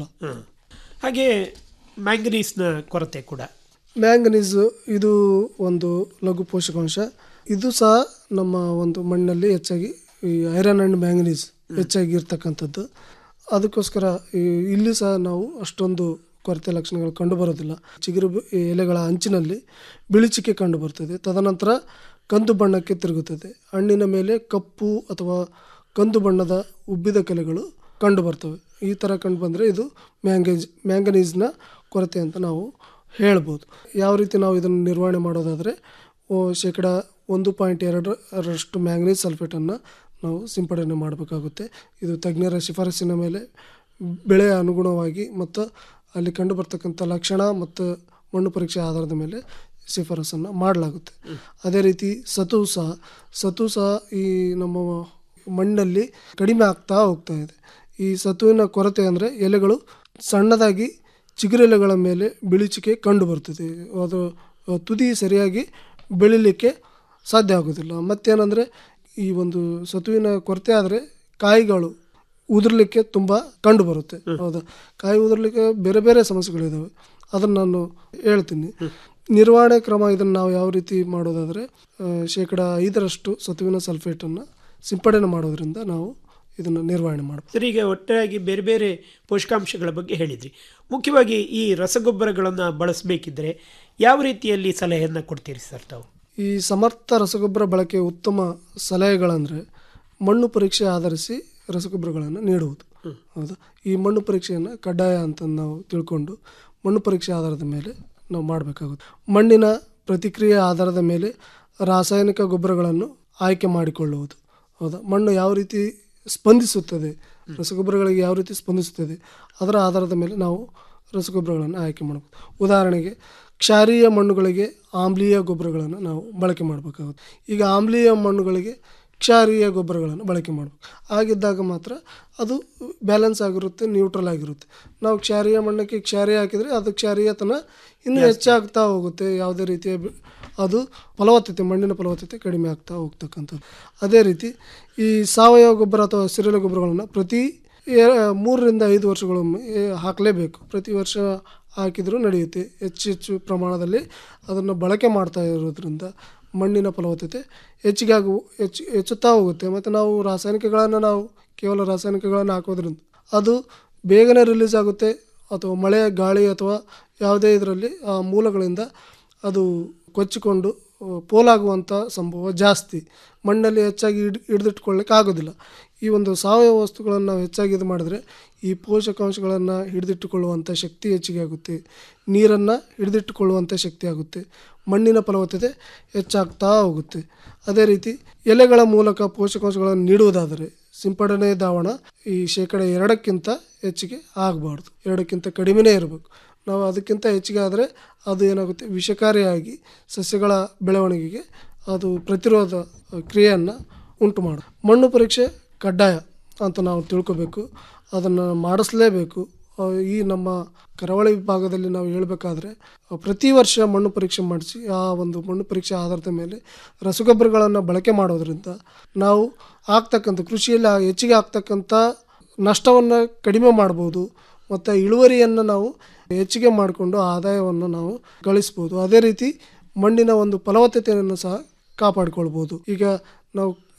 ಹಾಗೆ ಮ್ಯಾಂಗನೀಸ್ನ ಕೊರತೆ ಕೂಡ ಮ್ಯಾಂಗನೀಸ್ ಇದು ಒಂದು ಲಘು ಪೋಷಕಾಂಶ ಇದು ಸಹ ನಮ್ಮ ಒಂದು ಮಣ್ಣಲ್ಲಿ ಹೆಚ್ಚಾಗಿ ಈ ಐರನ್ ಆ್ಯಂಡ್ ಮ್ಯಾಂಗನೀಸ್ ಹೆಚ್ಚಾಗಿ ಇರ್ತಕ್ಕಂಥದ್ದು ಅದಕ್ಕೋಸ್ಕರ ಈ ಇಲ್ಲಿ ಸಹ ನಾವು ಅಷ್ಟೊಂದು ಕೊರತೆ ಲಕ್ಷಣಗಳು ಕಂಡುಬರೋದಿಲ್ಲ ಚಿಗುರು ಬ- ಈ ಎಲೆಗಳ ಅಂಚಿನಲ್ಲಿ ಬಿಳಿಚಿಕೆ ಕಂಡುಬರ್ತದೆ ತದನಂತರ ಕಂದು ಬಣ್ಣಕ್ಕೆ ತಿರುಗುತ್ತದೆ ಹಣ್ಣಿನ ಮೇಲೆ ಕಪ್ಪು ಅಥವಾ ಕಂದು ಬಣ್ಣದ ಉಬ್ಬಿದ ಕಲೆಗಳು ಕಂಡುಬರ್ತವೆ ಈ ಥರ ಕಂಡು ಬಂದರೆ ಇದು ಮ್ಯಾಂಗೇಜ್ ಮ್ಯಾಂಗನೀಸ್ನ ಕೊರತೆ ಅಂತ ನಾವು ಹೇಳ್ಬೋದು ಯಾವ ರೀತಿ ನಾವು ಇದನ್ನು ನಿರ್ವಹಣೆ ಮಾಡೋದಾದರೆ ಓ, ಶೇಕಡ ಒಂದು ಪಾಯಿಂಟ್ ಎರಡರಷ್ಟು ಮ್ಯಾಂಗನೀಸ್ ಸಲ್ಫೇಟನ್ನು ನಾವು ಸಿಂಪಡಣೆ ಮಾಡಬೇಕಾಗುತ್ತೆ ಇದು ತಜ್ಞರ ಶಿಫಾರಸಿನ ಮೇಲೆ ಬೆಳೆಯ ಅನುಗುಣವಾಗಿ ಮತ್ತು ಅಲ್ಲಿ ಕಂಡು ಬರ್ತಕ್ಕಂಥ ಲಕ್ಷಣ ಮತ್ತು ಮಣ್ಣು ಪರೀಕ್ಷೆ ಆಧಾರದ ಮೇಲೆ ಶಿಫಾರಸನ್ನು ಮಾಡಲಾಗುತ್ತೆ ಅದೇ ರೀತಿ ಸತು ಸಹ ಸತು ಸಹ ಈ ನಮ್ಮ ಮಣ್ಣಲ್ಲಿ ಕಡಿಮೆ ಆಗ್ತಾ ಹೋಗ್ತಾ ಇದೆ ಈ ಸತುವಿನ ಕೊರತೆ ಅಂದರೆ ಎಲೆಗಳು ಸಣ್ಣದಾಗಿ ಚಿಗುರೆಲೆಗಳ ಮೇಲೆ ಬಿಳಿಚಿಕೆ ಕಂಡು ಬರ್ತದೆ ಅದು ಅಹ್, ತುದಿ ಸರಿಯಾಗಿ ಬೆಳಿಲಿಕ್ಕೆ ಸಾಧ್ಯ ಆಗೋದಿಲ್ಲ ಮತ್ತೇನೆಂದರೆ ಈ ಒಂದು ಸತುವಿನ ಕೊರತೆ ಆದರೆ ಕಾಯಿಗಳು ಉದುರ್ಲಿಕ್ಕೆ ತುಂಬ ಕಂಡು ಬರುತ್ತೆ ಹೌದಾ ಕಾಯಿ ಉದುರ್ಲಿಕ್ಕೆ ಬೇರೆ ಬೇರೆ ಸಮಸ್ಯೆಗಳಿದ್ದಾವೆ ಅದನ್ನು ನಾನು ಹೇಳ್ತೀನಿ ನಿರ್ವಹಣೆ ಕ್ರಮ ಇದನ್ನು ನಾವು ಯಾವ ರೀತಿ ಮಾಡೋದಾದರೆ ಆ, ಶೇಕಡ ಐದರಷ್ಟು ಸತುವಿನ ಸಲ್ಫೇಟನ್ನು ಸಿಂಪಡಣೆ ಮಾಡೋದ್ರಿಂದ ನಾವು ಇದನ್ನು ನಿರ್ವಹಣೆ ಮಾಡ್ಬೋದು ಸರ್ ಈಗ ಒಟ್ಟಾಗಿ ಬೇರೆ ಬೇರೆ ಪೋಷಕಾಂಶಗಳ ಬಗ್ಗೆ ಹೇಳಿದ್ರಿ ಮುಖ್ಯವಾಗಿ ಈ ರಸಗೊಬ್ಬರಗಳನ್ನು ಬಳಸಬೇಕಿದ್ರೆ ಯಾವ ರೀತಿಯಲ್ಲಿ ಸಲಹೆಯನ್ನು ಕೊಡ್ತೀರಿ ಸರ್ ತಾವು ಈ ಸಮರ್ಥ ರಸಗೊಬ್ಬರ ಬಳಕೆ ಉತ್ತಮ ಸಲಹೆಗಳಂದರೆ ಮಣ್ಣು ಪರೀಕ್ಷೆ ಆಧರಿಸಿ ರಸಗೊಬ್ಬರಗಳನ್ನು ನೀಡುವುದು ಹೌದಾ ಈ ಮಣ್ಣು ಪರೀಕ್ಷೆಯನ್ನು ಕಡ್ಡಾಯ ಅಂತ ನಾವು ತಿಳ್ಕೊಂಡು ಮಣ್ಣು ಪರೀಕ್ಷೆ ಆಧಾರದ ಮೇಲೆ ನಾವು ಮಾಡಬೇಕಾಗುತ್ತೆ ಮಣ್ಣಿನ ಪ್ರತಿಕ್ರಿಯೆ ಆಧಾರದ ಮೇಲೆ ರಾಸಾಯನಿಕ ಗೊಬ್ಬರಗಳನ್ನು ಆಯ್ಕೆ ಮಾಡಿಕೊಳ್ಳುವುದು ಹೌದಾ ಮಣ್ಣು ಯಾವ ರೀತಿ ಸ್ಪಂದಿಸುತ್ತದೆ ರಸಗೊಬ್ಬರಗಳಿಗೆ ಯಾವ ರೀತಿ ಸ್ಪಂದಿಸುತ್ತದೆ ಅದರ ಆಧಾರದ ಮೇಲೆ ನಾವು ರಸಗೊಬ್ಬರಗಳನ್ನು ಆಯ್ಕೆ ಮಾಡಬೇಕು ಉದಾಹರಣೆಗೆ ಕ್ಷಾರೀಯ ಮಣ್ಣುಗಳಿಗೆ ಆಮ್ಲೀಯ ಗೊಬ್ಬರಗಳನ್ನು ನಾವು ಬಳಕೆ ಮಾಡಬೇಕಾಗುತ್ತೆ ಈಗ ಆಮ್ಲೀಯ ಮಣ್ಣುಗಳಿಗೆ ಕ್ಷಾರೀಯ ಗೊಬ್ಬರಗಳನ್ನು ಬಳಕೆ ಮಾಡಬೇಕು ಆಗಿದ್ದಾಗ ಮಾತ್ರ ಅದು ಬ್ಯಾಲೆನ್ಸ್ ಆಗಿರುತ್ತೆ ನ್ಯೂಟ್ರಲ್ ಆಗಿರುತ್ತೆ ನಾವು ಕ್ಷಾರೀಯ ಮಣ್ಣಕ್ಕೆ ಕ್ಷಾರೀಯ ಹಾಕಿದರೆ ಅದು ಕ್ಷಾರೀಯತನ ಇನ್ನೂ ಹೆಚ್ಚಾಗ್ತಾ ಹೋಗುತ್ತೆ ಯಾವುದೇ ರೀತಿಯ ಬೆ- ಅದು ಫಲವತ್ತತೆ ಮಣ್ಣಿನ ಫಲವತ್ತತೆ ಕಡಿಮೆ ಆಗ್ತಾ ಹೋಗ್ತಕ್ಕಂಥದ್ದು ಅದೇ ರೀತಿ ಈ ಸಾವಯವ ಗೊಬ್ಬರ ಅಥವಾ ಹಸಿರೆಲೆ ಗೊಬ್ಬರಗಳನ್ನು ಪ್ರತಿ ಎ- ಮೂರರಿಂದ ಐದು ವರ್ಷಗಳೊಮ್ಮೆ ಏ, ಹಾಕಲೇಬೇಕು ಪ್ರತಿ ವರ್ಷ ಹಾಕಿದರೂ ನಡೆಯುತ್ತೆ ಹೆಚ್ಚು ಹೆಚ್ಚು ಪ್ರಮಾಣದಲ್ಲಿ ಅದನ್ನು ಬಳಕೆ ಮಾಡ್ತಾ ಇರೋದ್ರಿಂದ ಮಣ್ಣಿನ ಫಲವತ್ತತೆ ಹೆಚ್ಚಿಗೆ ಆಗು ಹೆಚ್ಚು ಹೆಚ್ಚುತ್ತಾ ಹೋಗುತ್ತೆ ಮತ್ತು ನಾವು ರಾಸಾಯನಿಕಗಳನ್ನು ನಾವು ಕೇವಲ ರಾಸಾಯನಿಕಗಳನ್ನು ಹಾಕೋದ್ರಿಂದ ಅದು ಬೇಗನೆ ರಿಲೀಸ್ ಆಗುತ್ತೆ ಅಥವಾ ಮಳೆ ಗಾಳಿ ಅಥವಾ ಯಾವುದೇ ಇದರಲ್ಲಿ ಆ ಮೂಲಗಳಿಂದ ಅದು ಕೊಚ್ಚಿಕೊಂಡು ಆ, ಪೋಲಾಗುವಂಥ ಸಂಭವ ಜಾಸ್ತಿ ಮಣ್ಣಲ್ಲಿ ಹೆಚ್ಚಾಗಿ ಹಿಡ್ ಹಿಡಿದಿಟ್ಕೊಳ್ಳಿಕ್ಕೆ ಆಗೋದಿಲ್ಲ ಈ ಒಂದು ಸಾವಯವ ವಸ್ತುಗಳನ್ನು ನಾವು ಹೆಚ್ಚಾಗಿ ಇದು ಮಾಡಿದ್ರೆ ಈ ಪೋಷಕಾಂಶಗಳನ್ನು ಹಿಡಿದಿಟ್ಟುಕೊಳ್ಳುವಂಥ ಶಕ್ತಿ ಹೆಚ್ಚಿಗೆ ಆಗುತ್ತೆ ನೀರನ್ನು ಹಿಡಿದಿಟ್ಟುಕೊಳ್ಳುವಂಥ ಶಕ್ತಿ ಆಗುತ್ತೆ ಮಣ್ಣಿನ ಫಲವತ್ತತೆ ಹೆಚ್ಚಾಗ್ತಾ ಹೋಗುತ್ತೆ ಅದೇ ರೀತಿ ಎಲೆಗಳ ಮೂಲಕ ಪೋಷಕಾಂಶಗಳನ್ನು ನೀಡುವುದಾದರೆ ಸಿಂಪಡಣೆ ದಾವಣ ಈ ಶೇಕಡ ಎರಡಕ್ಕಿಂತ ಹೆಚ್ಚಿಗೆ ಆಗಬಾರ್ದು ಎರಡಕ್ಕಿಂತ ಕಡಿಮೆನೇ ಇರಬೇಕು ನಾವು ಅದಕ್ಕಿಂತ ಹೆಚ್ಚಿಗೆ ಆದರೆ ಅದು ಏನಾಗುತ್ತೆ ವಿಷಕಾರಿಯಾಗಿ ಸಸ್ಯಗಳ ಬೆಳವಣಿಗೆಗೆ ಅದು ಪ್ರತಿರೋಧ ಅಹ್, ಕ್ರಿಯೆಯನ್ನು ಉಂಟು ಮಾಡು ಮಣ್ಣು ಪರೀಕ್ಷೆ ಕಡ್ಡಾಯ ಅಂತ ನಾವು ತಿಳ್ಕೊಬೇಕು ಅದನ್ನು ಮಾಡಿಸ್ಲೇಬೇಕು ಅಹ್, ಈ ನಮ್ಮ ಕರಾವಳಿ ಭಾಗದಲ್ಲಿ ನಾವು ಹೇಳಬೇಕಾದ್ರೆ ಪ್ರತಿ ವರ್ಷ ಮಣ್ಣು ಪರೀಕ್ಷೆ ಮಾಡಿಸಿ ಆ ಒಂದು ಮಣ್ಣು ಪರೀಕ್ಷೆ ಆಧಾರದ ಮೇಲೆ ರಸಗೊಬ್ಬರಗಳನ್ನು ಬಳಕೆ ಮಾಡೋದ್ರಿಂದ ನಾವು ಆಗ್ತಕ್ಕಂಥ ಕೃಷಿಯಲ್ಲಿ ಆ ಹೆಚ್ಚಿಗೆ ಆಗ್ತಕ್ಕಂಥ ನಷ್ಟವನ್ನು ಕಡಿಮೆ ಮಾಡ್ಬೋದು ಮತ್ತು ಇಳುವರಿಯನ್ನು ನಾವು ಹೆಚ್ಚಿಗೆ ಮಾಡಿಕೊಂಡು ಆದಾಯವನ್ನು ನಾವು ಗಳಿಸ್ಬೋದು ಅದೇ ರೀತಿ ಮಣ್ಣಿನ ಒಂದು ಫಲವತ್ತತೆಯನ್ನು ಸಹ ಕಾಪಾಡಿಕೊಳ್ಬೋದು ಈಗ ನಾವು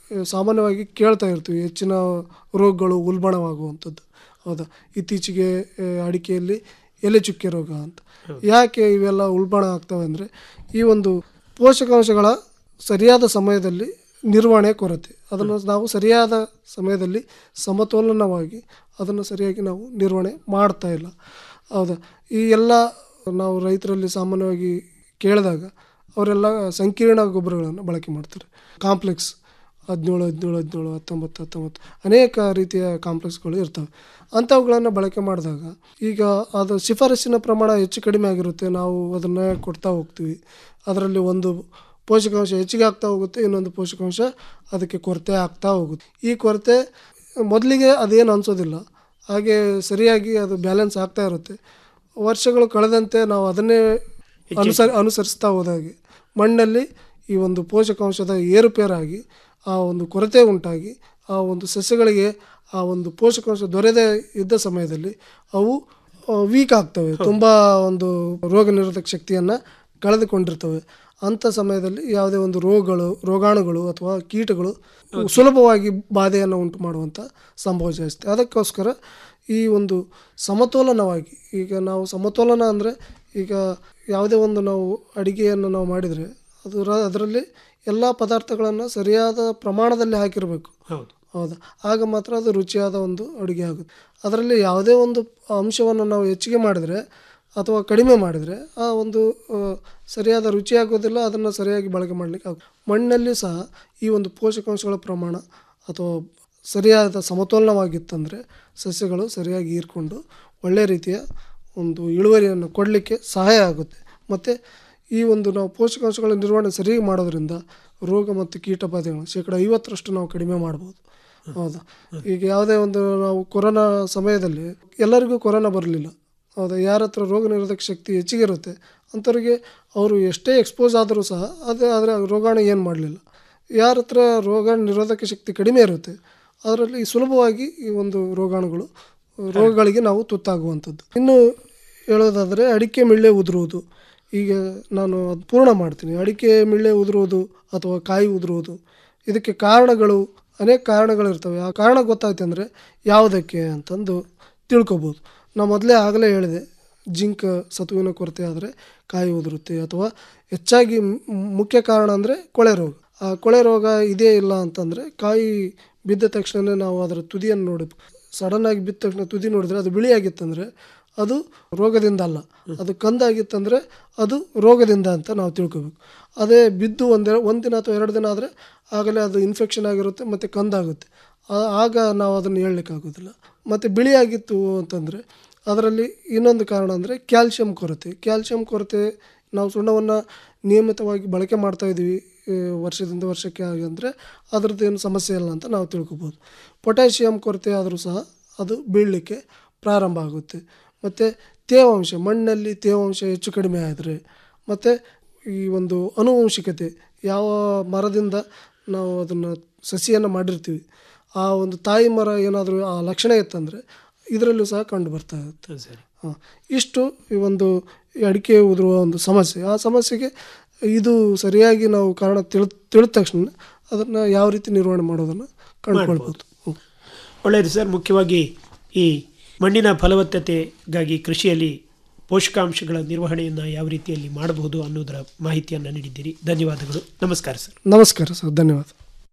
ಆ, ಸಾಮಾನ್ಯವಾಗಿ ಕೇಳ್ತಾ ಇರ್ತೀವಿ ಹೆಚ್ಚಿನ ರೋಗಗಳು ಉಲ್ಬಣವಾಗುವಂಥದ್ದು ಹೌದಾ ಇತ್ತೀಚೆಗೆ ಆ, ಅಡಿಕೆಯಲ್ಲಿ ಎಲೆ ಚುಕ್ಕೆ ರೋಗ ಅಂತ ಯಾಕೆ ಇವೆಲ್ಲ ಉಲ್ಬಣ ಆಗ್ತವೆ ಅಂದರೆ ಈ ಒಂದು ಪೋಷಕಾಂಶಗಳ ಸರಿಯಾದ ಸಮಯದಲ್ಲಿ ನಿರ್ವಹಣೆ ಕೊರತೆ ಅದನ್ನು ನಾವು ಸರಿಯಾದ ಸಮಯದಲ್ಲಿ ಸಮತೋಲನವಾಗಿ ಅದನ್ನು ಸರಿಯಾಗಿ ನಾವು ನಿರ್ವಹಣೆ ಮಾಡ್ತಾ ಇಲ್ಲ ಹೌದಾ ಈ ಎಲ್ಲ ನಾವು ರೈತರಲ್ಲಿ ಸಾಮಾನ್ಯವಾಗಿ ಕೇಳಿದಾಗ ಅವರೆಲ್ಲ ಸಂಕೀರ್ಣ ಗೊಬ್ಬರಗಳನ್ನು ಬಳಕೆ ಮಾಡ್ತಾರೆ ಕಾಂಪ್ಲೆಕ್ಸ್ ಹದಿನೇಳು ಹದಿನೇಳು ಹದಿನೇಳು ಹತ್ತೊಂಬತ್ತು ಹತ್ತೊಂಬತ್ತು ಅನೇಕ ರೀತಿಯ ಕಾಂಪ್ಲೆಕ್ಸ್ಗಳು ಇರ್ತವೆ ಅಂಥವುಗಳನ್ನು ಬಳಕೆ ಮಾಡಿದಾಗ ಈಗ ಅದು ಶಿಫಾರಸ್ಸಿನ ಪ್ರಮಾಣ ಹೆಚ್ಚು ಕಡಿಮೆ ಆಗಿರುತ್ತೆ ನಾವು ಅದನ್ನು ಕೊಡ್ತಾ ಹೋಗ್ತೀವಿ ಅದರಲ್ಲಿ ಒಂದು ಪೋಷಕಾಂಶ ಹೆಚ್ಚಿಗೆ ಆಗ್ತಾ ಹೋಗುತ್ತೆ ಇನ್ನೊಂದು ಪೋಷಕಾಂಶ ಅದಕ್ಕೆ ಕೊರತೆ ಆಗ್ತಾ ಹೋಗುತ್ತೆ ಈ ಕೊರತೆ ಮೊದಲಿಗೆ ಅದೇನು ಅನಿಸೋದಿಲ್ಲ ಹಾಗೆ ಸರಿಯಾಗಿ ಅದು ಬ್ಯಾಲೆನ್ಸ್ ಆಗ್ತಾ ಇರುತ್ತೆ ವರ್ಷಗಳು ಕಳೆದಂತೆ ನಾವು ಅದನ್ನೇ ಅನುಸರಿ ಅನುಸರಿಸ್ತಾ ಹೋದಾಗೆ ಮಣ್ಣಲ್ಲಿ ಈ ಒಂದು ಪೋಷಕಾಂಶದ ಏರುಪೇರಾಗಿ ಆ ಒಂದು ಕೊರತೆ ಉಂಟಾಗಿ ಆ ಒಂದು ಸಸ್ಯಗಳಿಗೆ ಆ ಒಂದು ಪೋಷಕಾಂಶ ದೊರೆಯದೇ ಇದ್ದ ಸಮಯದಲ್ಲಿ ಅವು ವೀಕ್ ಆಗ್ತವೆ ತುಂಬ ಒಂದು ರೋಗ ನಿರೋಧಕ ಶಕ್ತಿಯನ್ನು ಕಳೆದುಕೊಂಡಿರ್ತವೆ ಅಂಥ ಸಮಯದಲ್ಲಿ ಯಾವುದೇ ಒಂದು ರೋಗಗಳು ರೋಗಾಣುಗಳು ಅಥವಾ ಕೀಟಗಳು ಸುಲಭವಾಗಿ ಬಾಧೆಯನ್ನು ಉಂಟು ಮಾಡುವಂಥ ಸಂಭವ ಜಾಸ್ತಿ ಅದಕ್ಕೋಸ್ಕರ ಈ ಒಂದು ಸಮತೋಲನವಾಗಿ ಈಗ ನಾವು ಸಮತೋಲನ ಅಂದರೆ ಈಗ ಯಾವುದೇ ಒಂದು ನಾವು ಅಡಿಗೆಯನ್ನು ನಾವು ಮಾಡಿದರೆ ಅದರ ಅದರಲ್ಲಿ ಎಲ್ಲ ಪದಾರ್ಥಗಳನ್ನು ಸರಿಯಾದ ಪ್ರಮಾಣದಲ್ಲಿ ಹಾಕಿರಬೇಕು ಹೌದು ಹೌದಾ ಆಗ ಮಾತ್ರ ಅದು ರುಚಿಯಾದ ಒಂದು ಅಡುಗೆ ಆಗುತ್ತೆ ಅದರಲ್ಲಿ ಯಾವುದೇ ಒಂದು ಅಂಶವನ್ನು ನಾವು ಹೆಚ್ಚಿಗೆ ಮಾಡಿದರೆ ಅಥವಾ ಕಡಿಮೆ ಮಾಡಿದರೆ ಆ ಒಂದು ಆ, ಸರಿಯಾದ ರುಚಿ ಆಗೋದಿಲ್ಲ ಅದನ್ನು ಸರಿಯಾಗಿ ಬಳಕೆ ಮಾಡಲಿಕ್ಕೆ ಆಗ ಮಣ್ಣಲ್ಲಿ ಸಹ ಈ ಒಂದು ಪೋಷಕಾಂಶಗಳ ಪ್ರಮಾಣ ಅಥವಾ ಸರಿಯಾದ ಸಮತೋಲನವಾಗಿತ್ತಂದರೆ ಸಸ್ಯಗಳು ಸರಿಯಾಗಿ ಹೀರ್ಕೊಂಡು ಒಳ್ಳೆಯ ರೀತಿಯ ಒಂದು ಇಳುವರಿಯನ್ನು ಕೊಡಲಿಕ್ಕೆ ಸಹಾಯ ಆಗುತ್ತೆ ಮತ್ತು ಈ ಒಂದು ನಾವು ಪೋಷಕಾಂಶಗಳ ನಿರ್ವಹಣೆ ಸರಿಯಾಗಿ ಮಾಡೋದ್ರಿಂದ ರೋಗ ಮತ್ತು ಕೀಟ ಬಾಧೆಗಳನ್ನು ಶೇಕಡ ಐವತ್ತರಷ್ಟು ನಾವು ಕಡಿಮೆ ಮಾಡ್ಬೋದು ಹೌದಾ ಈಗ ಯಾವುದೇ ಒಂದು ನಾವು ಕೊರೋನಾ ಸಮಯದಲ್ಲಿ ಎಲ್ಲರಿಗೂ ಕೊರೋನಾ ಬರಲಿಲ್ಲ ಹೌದಾ ಯಾರ ಹತ್ರ ರೋಗ ನಿರೋಧಕ ಶಕ್ತಿ ಹೆಚ್ಚಿಗೆ ಇರುತ್ತೆ ಅಂಥವ್ರಿಗೆ ಅವರು ಎಷ್ಟೇ ಎಕ್ಸ್ಪೋಸ್ ಆದರೂ ಸಹ ಅದೇ ಆದರೆ ರೋಗಾಣು ಏನು ಮಾಡಲಿಲ್ಲ ಯಾರ ಹತ್ರ ರೋಗ ನಿರೋಧಕ ಶಕ್ತಿ ಕಡಿಮೆ ಇರುತ್ತೆ ಅದರಲ್ಲಿ ಸುಲಭವಾಗಿ ಈ ಒಂದು ರೋಗಾಣುಗಳು ರೋಗಗಳಿಗೆ ನಾವು ತುತ್ತಾಗುವಂಥದ್ದು ಇನ್ನು ಹೇಳೋದಾದರೆ ಅಡಿಕೆ ಮಿಳ್ಳೆ ಉದುರುವುದು ಈಗ ನಾನು ಅದು ಪೂರ್ಣ ಮಾಡ್ತೀನಿ ಅಡಿಕೆ ಮಿಳ್ಳೆ ಉದುರುವುದು ಅಥವಾ ಕಾಯಿ ಉದುರುವುದು ಇದಕ್ಕೆ ಕಾರಣಗಳು ಅನೇಕ ಕಾರಣಗಳಿರ್ತವೆ ಆ ಕಾರಣ ಗೊತ್ತಾಯ್ತು ಅಂದರೆ ಯಾವುದಕ್ಕೆ ಅಂತಂದು ತಿಳ್ಕೊಬೋದು ನಾನು ಮೊದಲೇ ಆಗಲೇ ಹೇಳಿದೆ ಜಿಂಕ್ ಸತುವಿನ ಕೊರತೆ ಆದರೆ ಕಾಯಿ ಉದುರುತ್ತೆ ಅಥವಾ ಹೆಚ್ಚಾಗಿ ಮ್- ಮುಖ್ಯ ಕಾರಣ ಅಂದರೆ ಕೊಳೆ ರೋಗ ಆ ಕೊಳೆ ರೋಗ ಇದೇ ಇಲ್ಲ ಅಂತಂದರೆ ಕಾಯಿ ಬಿದ್ದ ತಕ್ಷಣ ನಾವು ಅದರ ತುದಿಯನ್ನು ನೋಡಿ ಸಡನ್ನಾಗಿ ಬಿದ್ದ ತಕ್ಷಣ ತುದಿ ನೋಡಿದ್ರೆ ಅದು ಬಿಳಿಯಾಗಿತ್ತಂದರೆ ಅದು ರೋಗದಿಂದ ಅಲ್ಲ ಅದು ಕಂದಾಗಿತ್ತಂದರೆ ಅದು ರೋಗದಿಂದ ಅಂತ ನಾವು ತಿಳ್ಕೊಬೇಕು ಅದೇ ಬಿದ್ದು ಒಂದೇ ಒಂದಿನ ಅಥವಾ ಎರಡು ದಿನ ಆದರೆ ಆಗಲೇ ಅದು ಇನ್ಫೆಕ್ಷನ್ ಆಗಿರುತ್ತೆ ಮತ್ತು ಕಂದಾಗುತ್ತೆ ಆ- ಆಗ ನಾವು ಅದನ್ನು ಹೇಳಲಿಕ್ಕಾಗೋದಿಲ್ಲ ಮತ್ತು ಬಿಳಿಯಾಗಿತ್ತು ಅಂತಂದರೆ ಅದರಲ್ಲಿ ಇನ್ನೊಂದು ಕಾರಣ ಅಂದರೆ ಕ್ಯಾಲ್ಶಿಯಂ ಕೊರತೆ ಕ್ಯಾಲ್ಶಿಯಂ ಕೊರತೆ ನಾವು ಸುಣ್ಣವನ್ನು ನಿಯಮಿತವಾಗಿ ಬಳಕೆ ಮಾಡ್ತಾ ಇದ್ದೀವಿ ಆ, ವರ್ಷದಿಂದ ವರ್ಷಕ್ಕೆ ಆಗಿ ಅಂದರೆ ಅದರದ್ದು ಏನು ಸಮಸ್ಯೆ ಇಲ್ಲ ಅಂತ ನಾವು ತಿಳ್ಕೊಬೋದು ಪೊಟ್ಯಾಷಿಯಂ ಕೊರತೆ ಆದರೂ ಸಹ ಅದು ಬೀಳಲಿಕ್ಕೆ ಪ್ರಾರಂಭ ಆಗುತ್ತೆ ಮತ್ತು ತೇವಾಂಶ ಮಣ್ಣಲ್ಲಿ ತೇವಾಂಶ ಹೆಚ್ಚು ಕಡಿಮೆ ಆದರೆ ಮತ್ತು ಈ ಒಂದು ಅನುವಂಶಿಕತೆ ಯಾವ ಮರದಿಂದ ನಾವು ಅದನ್ನು ಸಸಿಯನ್ನು ಮಾಡಿರ್ತೀವಿ ಆ ಒಂದು ತಾಯಿ ಮರ ಏನಾದರೂ ಆ ಲಕ್ಷಣ ಇತ್ತಂದರೆ ಇದರಲ್ಲೂ ಸಹ ಕಂಡು ಬರ್ತಾ ಇರುತ್ತೆ ಸರಿ ಹಾಂ ಇಷ್ಟು ಈ ಒಂದು ಈ ಅಡಿಕೆ ಉದುರುವ ಒಂದು ಸಮಸ್ಯೆ ಆ ಸಮಸ್ಯೆಗೆ ಇದು ಸರಿಯಾಗಿ ನಾವು ಕಾರಣ ತಿಳ್ ತಿಳಿದ ತಕ್ಷಣ ಅದನ್ನು ಯಾವ ರೀತಿ ನಿರ್ವಹಣೆ ಮಾಡೋದನ್ನು ಕಂಡುಕೊಳ್ಬೋದು ಹ್ಮ್. ಒಳ್ಳೆಯದು ಸರ್ ಮುಖ್ಯವಾಗಿ ಈ ಮಣ್ಣಿನ ಫಲವತ್ತತೆಗಾಗಿ ಕೃಷಿಯಲ್ಲಿ ಪೋಷಕಾಂಶಗಳ ನಿರ್ವಹಣೆಯನ್ನು ಯಾವ ರೀತಿಯಲ್ಲಿ ಮಾಡಬಹುದು ಅನ್ನೋದರ ಮಾಹಿತಿಯನ್ನು ನೀಡಿದ್ದೀರಿ ಧನ್ಯವಾದಗಳು ನಮಸ್ಕಾರ ಸರ್ ನಮಸ್ಕಾರ ಸರ್ ಧನ್ಯವಾದ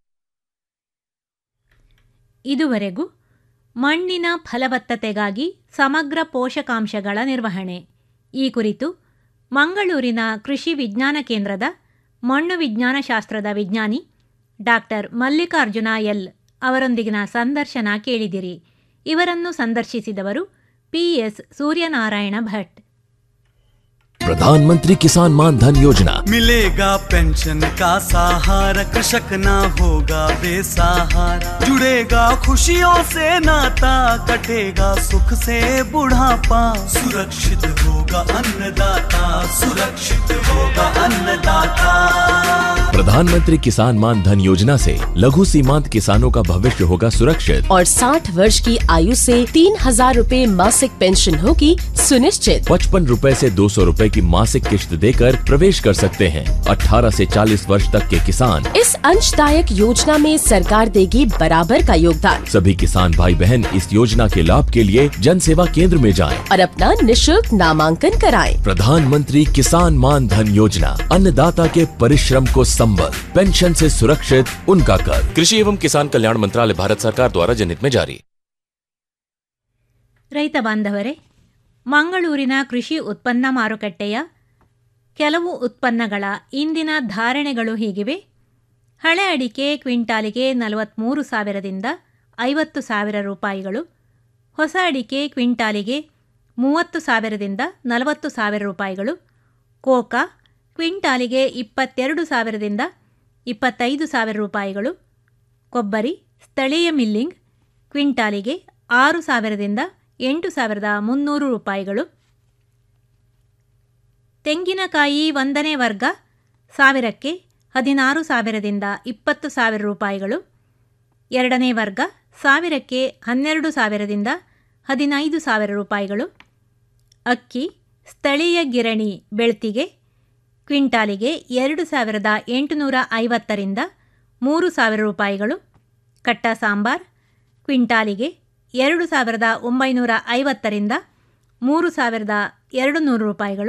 ಇದುವರೆಗೂ ಮಣ್ಣಿನ ಫಲವತ್ತತೆಗಾಗಿ ಸಮಗ್ರ ಪೋಷಕಾಂಶಗಳ ನಿರ್ವಹಣೆ ಈ ಕುರಿತು ಮಂಗಳೂರಿನ ಕೃಷಿ ವಿಜ್ಞಾನ ಕೇಂದ್ರದ ಮಣ್ಣು ವಿಜ್ಞಾನ ಶಾಸ್ತ್ರದ ವಿಜ್ಞಾನಿ ಡಾಕ್ಟರ್ ಮಲ್ಲಿಕಾರ್ಜುನ ಎಲ್ ಅವರೊಂದಿಗಿನ ಸಂದರ್ಶನ ಕೇಳಿದಿರಿ ಇವರನ್ನು ಸಂದರ್ಶಿಸಿದವರು ಪಿಎಸ್ ಸೂರ್ಯನಾರಾಯಣ ಭಟ್ प्रधानमंत्री किसान मान धन योजना मिलेगा पेंशन का सहारा कृषक ना होगा बेसहारा जुड़ेगा खुशियों से नाता कटेगा सुख से बुढ़ापा सुरक्षित होगा अन्नदाता सुरक्षित होगा अन्नदाता प्रधानमंत्री किसान मान धन योजना से लघु सीमांत किसानों का भविष्य होगा सुरक्षित और 60 वर्ष की आयु से तीन हजार रूपए मासिक पेंशन होगी सुनिश्चित पचपन रूपए से दो सौ रूपए की मासिक किश्त देकर प्रवेश कर सकते हैं 18 से 40 वर्ष तक के किसान इस अंशदायक योजना में सरकार देगी बराबर का योगदान सभी किसान भाई बहन इस योजना के लाभ के लिए जन सेवा केंद्र में जाएं। और अपना निशुल्क नामांकन कराएं। प्रधानमंत्री किसान मान धन योजना अन्नदाता के परिश्रम को संबल पेंशन से सुरक्षित उनका कर कृषि एवं किसान कल्याण मंत्रालय भारत सरकार द्वारा जनहित में जारी ರೈತ ಬಾಂಧವರೇ ಮಂಗಳೂರಿನ ಕೃಷಿ ಉತ್ಪನ್ನ ಮಾರುಕಟ್ಟೆಯ ಕೆಲವು ಉತ್ಪನ್ನಗಳ ಇಂದಿನ ಧಾರಣೆಗಳು ಹೀಗಿವೆ ಹಳೆ ಅಡಿಕೆ ಕ್ವಿಂಟಾಲಿಗೆ ನಲವತ್ತ್ಮೂರು ಸಾವಿರದಿಂದ ಐವತ್ತು ಸಾವಿರ ರೂಪಾಯಿಗಳು ಹೊಸ ಅಡಿಕೆ ಕ್ವಿಂಟಾಲಿಗೆ ಮೂವತ್ತು ಸಾವಿರದಿಂದ ನಲವತ್ತು ಸಾವಿರ ರೂಪಾಯಿಗಳು ಕೋಕಾ ಕ್ವಿಂಟಾಲಿಗೆ ಇಪ್ಪತ್ತೆರಡು ಸಾವಿರದಿಂದ ಇಪ್ಪತ್ತೈದು ಸಾವಿರ ರೂಪಾಯಿಗಳು ಕೊಬ್ಬರಿ ಸ್ಥಳೀಯ ಮಿಲ್ಲಿಂಗ್ ಕ್ವಿಂಟಾಲಿಗೆ ಆರು ಸಾವಿರದಿಂದ ಎಂಟು ಸಾವಿರದ ಮುನ್ನೂರು ರೂಪಾಯಿಗಳು ತೆಂಗಿನಕಾಯಿ ಒಂದನೇ ವರ್ಗ ಸಾವಿರಕ್ಕೆ ಹದಿನಾರು ಸಾವಿರದಿಂದ ಇಪ್ಪತ್ತು ಸಾವಿರ ರೂಪಾಯಿಗಳು ಎರಡನೇ ವರ್ಗ ಸಾವಿರಕ್ಕೆ ಹನ್ನೆರಡು ಸಾವಿರದಿಂದ ಹದಿನೈದು ಸಾವಿರ ರೂಪಾಯಿಗಳು ಅಕ್ಕಿ ಸ್ಥಳೀಯ ಗಿರಣಿ ಬೆಳ್ತಿಗೆ ಕ್ವಿಂಟಾಲಿಗೆ ಎರಡು ಸಾವಿರದ ಎಂಟುನೂರ ಐವತ್ತರಿಂದ ಮೂರು ಸಾವಿರ ರೂಪಾಯಿಗಳು ಕಟ್ಟ ಸಾಂಬಾರ್ ಕ್ವಿಂಟಾಲಿಗೆ ಎರಡು ಸಾವಿರದ ಒಂಬೈನೂರ ಐವತ್ತರಿಂದ ಮೂರು ಸಾವಿರದ ಎರಡು ನೂರು ರೂಪಾಯಿಗಳು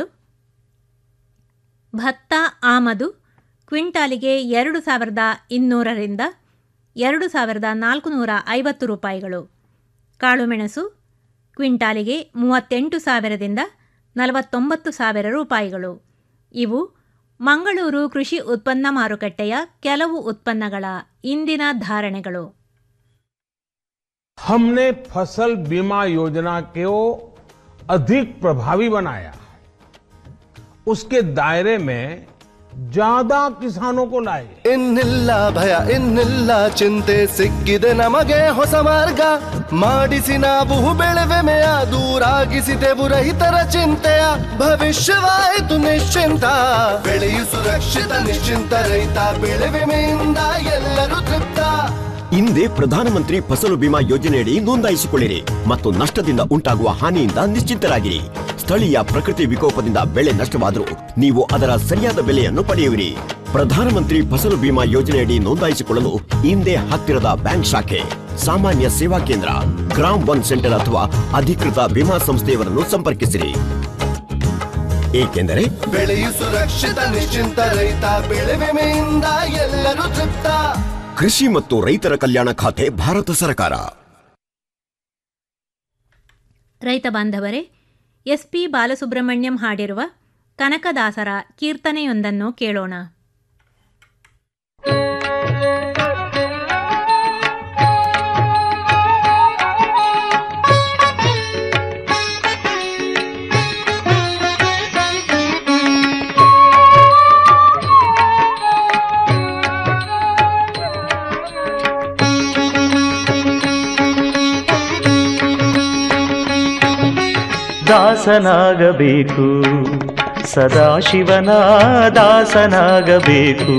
ಭತ್ತ ಆಮದು ಕ್ವಿಂಟಾಲಿಗೆ ಎರಡು ಸಾವಿರದ ಇನ್ನೂರರಿಂದ ಎರಡು ಸಾವಿರದ ನಾಲ್ಕುನೂರ ಐವತ್ತು ರೂಪಾಯಿಗಳು ಕಾಳುಮೆಣಸು ಕ್ವಿಂಟಾಲಿಗೆ ಮೂವತ್ತೆಂಟು ಸಾವಿರದಿಂದ ನಲವತ್ತೊಂಬತ್ತು ಸಾವಿರ ರೂಪಾಯಿಗಳು ಇವು ಮಂಗಳೂರು ಕೃಷಿ ಉತ್ಪನ್ನ ಮಾರುಕಟ್ಟೆಯ ಕೆಲವು ಉತ್ಪನ್ನಗಳ ಇಂದಿನ ಧಾರಣೆಗಳು हमने फसल बीमा योजना को अधिक प्रभावी बनाया उसके दायरे में ज्यादा किसानों को लाए ಇನ್ನಿಲ್ಲ ಭಯ ಇನ್ನಿಲ್ಲ ಚಿಂತೆ ಸಿಕ್ಕಿದೆ ನಮಗೆ ಹೊಸ ಮಾರ್ಗ ಮಾಡಿಸಿ ನಾವು ಬೆಳೆವೆಮೆಯ ದೂರಾಗಿಸಿದೆವು ರೈತರ ಚಿಂತೆಯ ಭವಿಷ್ಯವಾಯಿತು ನಿಶ್ಚಿಂತ ಬೆಳೆಯು ಸುರಕ್ಷಿತ ನಿಶ್ಚಿಂತ ರೈತ ಬೆಳೆ ವಿಮೆಯಿಂದ ಎಲ್ಲರೂ ತೃಪ್ತ ಹಿಂದೆ ಪ್ರಧಾನಮಂತ್ರಿ ಫಸಲು ಬಿಮಾ ಯೋಜನೆಯಡಿ ನೋಂದಾಯಿಸಿಕೊಳ್ಳಿರಿ ಮತ್ತು ನಷ್ಟದಿಂದ ಉಂಟಾಗುವ ಹಾನಿಯಿಂದ ನಿಶ್ಚಿಂತರಾಗಿರಿ ಸ್ಥಳೀಯ ಪ್ರಕೃತಿ ವಿಕೋಪದಿಂದ ಬೆಳೆ ನಷ್ಟವಾದರೂ ನೀವು ಅದರ ಸರಿಯಾದ ಬೆಲೆಯನ್ನು ಪಡೆಯುವಿರಿ ಪ್ರಧಾನಮಂತ್ರಿ ಫಸಲು ಬಿಮಾ ಯೋಜನೆಯಡಿ ನೋಂದಾಯಿಸಿಕೊಳ್ಳಲು ಹಿಂದೆ ಹತ್ತಿರದ ಬ್ಯಾಂಕ್ ಶಾಖೆ ಸಾಮಾನ್ಯ ಸೇವಾ ಕೇಂದ್ರ ಗ್ರಾಮ್ ಒನ್ ಸೆಂಟರ್ ಅಥವಾ ಅಧಿಕೃತ ವಿಮಾ ಸಂಸ್ಥೆಯವರನ್ನು ಸಂಪರ್ಕಿಸಿರಿ ಏಕೆಂದರೆ ಬೆಳೆಯು ಸುರಕ್ಷಿತ ನಿಶ್ಚಿಂತ ರೈತ ಬೆಳೆ ವಿಮೆಯಿಂದ ಎಲ್ಲರೂ ತೃಪ್ತ ಕೃಷಿ ಮತ್ತು ರೈತರ ಕಲ್ಯಾಣ ಖಾತೆ ಭಾರತ ಸರ್ಕಾರ ರೈತ ಬಾಂಧವರೇ ಎಸ್ ಪಿ ಬಾಲಸುಬ್ರಹ್ಮಣ್ಯಂ ಹಾಡಿರುವ ಕನಕದಾಸರ ಕೀರ್ತನೆಯೊಂದನ್ನು ಕೇಳೋಣ ದಾಸನಾಗಬೇಕು ಸದಾಶಿವನ ದಾಸನಾಗಬೇಕು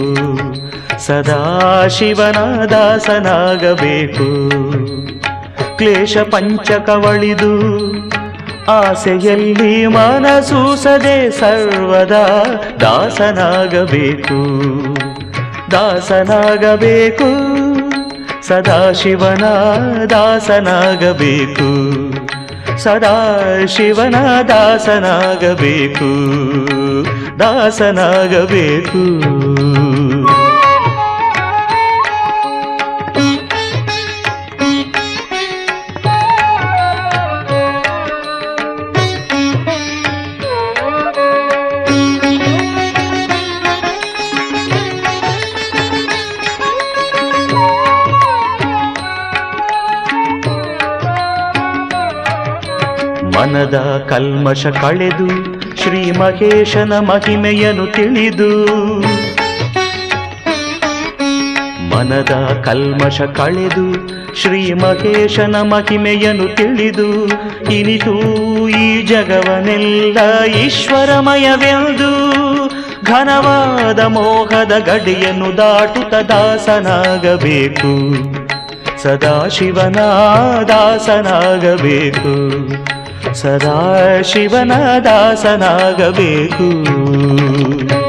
ಸದಾಶಿವನ ದಾಸನಾಗಬೇಕು ಕ್ಲೇಶ ಪಂಚಕವಳಿದು ಆಸೆಯಲ್ಲಿ ಮನಸೂಸದೆ ಸರ್ವದಾ ದಾಸನಾಗಬೇಕು ದಾಸನಾಗಬೇಕು ಸದಾಶಿವನ ದಾಸನಾಗಬೇಕು ಸದಾ ಶಿವನ ದಾಸನಾಗಬೇಕು ದಾಸನಾಗಬೇಕು ಮನದ ಕಲ್ಮಶ ಕಳೆದು ಶ್ರೀ ಮಹೇಶನ ಮಹಿಮೆಯನ್ನು ತಿಳಿದು ಮನದ ಕಲ್ಮಶ ಕಳೆದು ಶ್ರೀ ಮಹೇಶನ ಮಹಿಮೆಯನ್ನು ತಿಳಿದು ಇನಿತು ಈ ಜಗವನೆಲ್ಲ ಈಶ್ವರಮಯವೆಂದು ಘನವಾದ ಮೋಹದ ಗಡಿಯನ್ನು ದಾಟುತ್ತ ದಾಸನಾಗಬೇಕು ಸದಾಶಿವನ ದಾಸನಾಗಬೇಕು ಸದಾ ಶಿವನ ದಾಸನಾಗಬೇಕು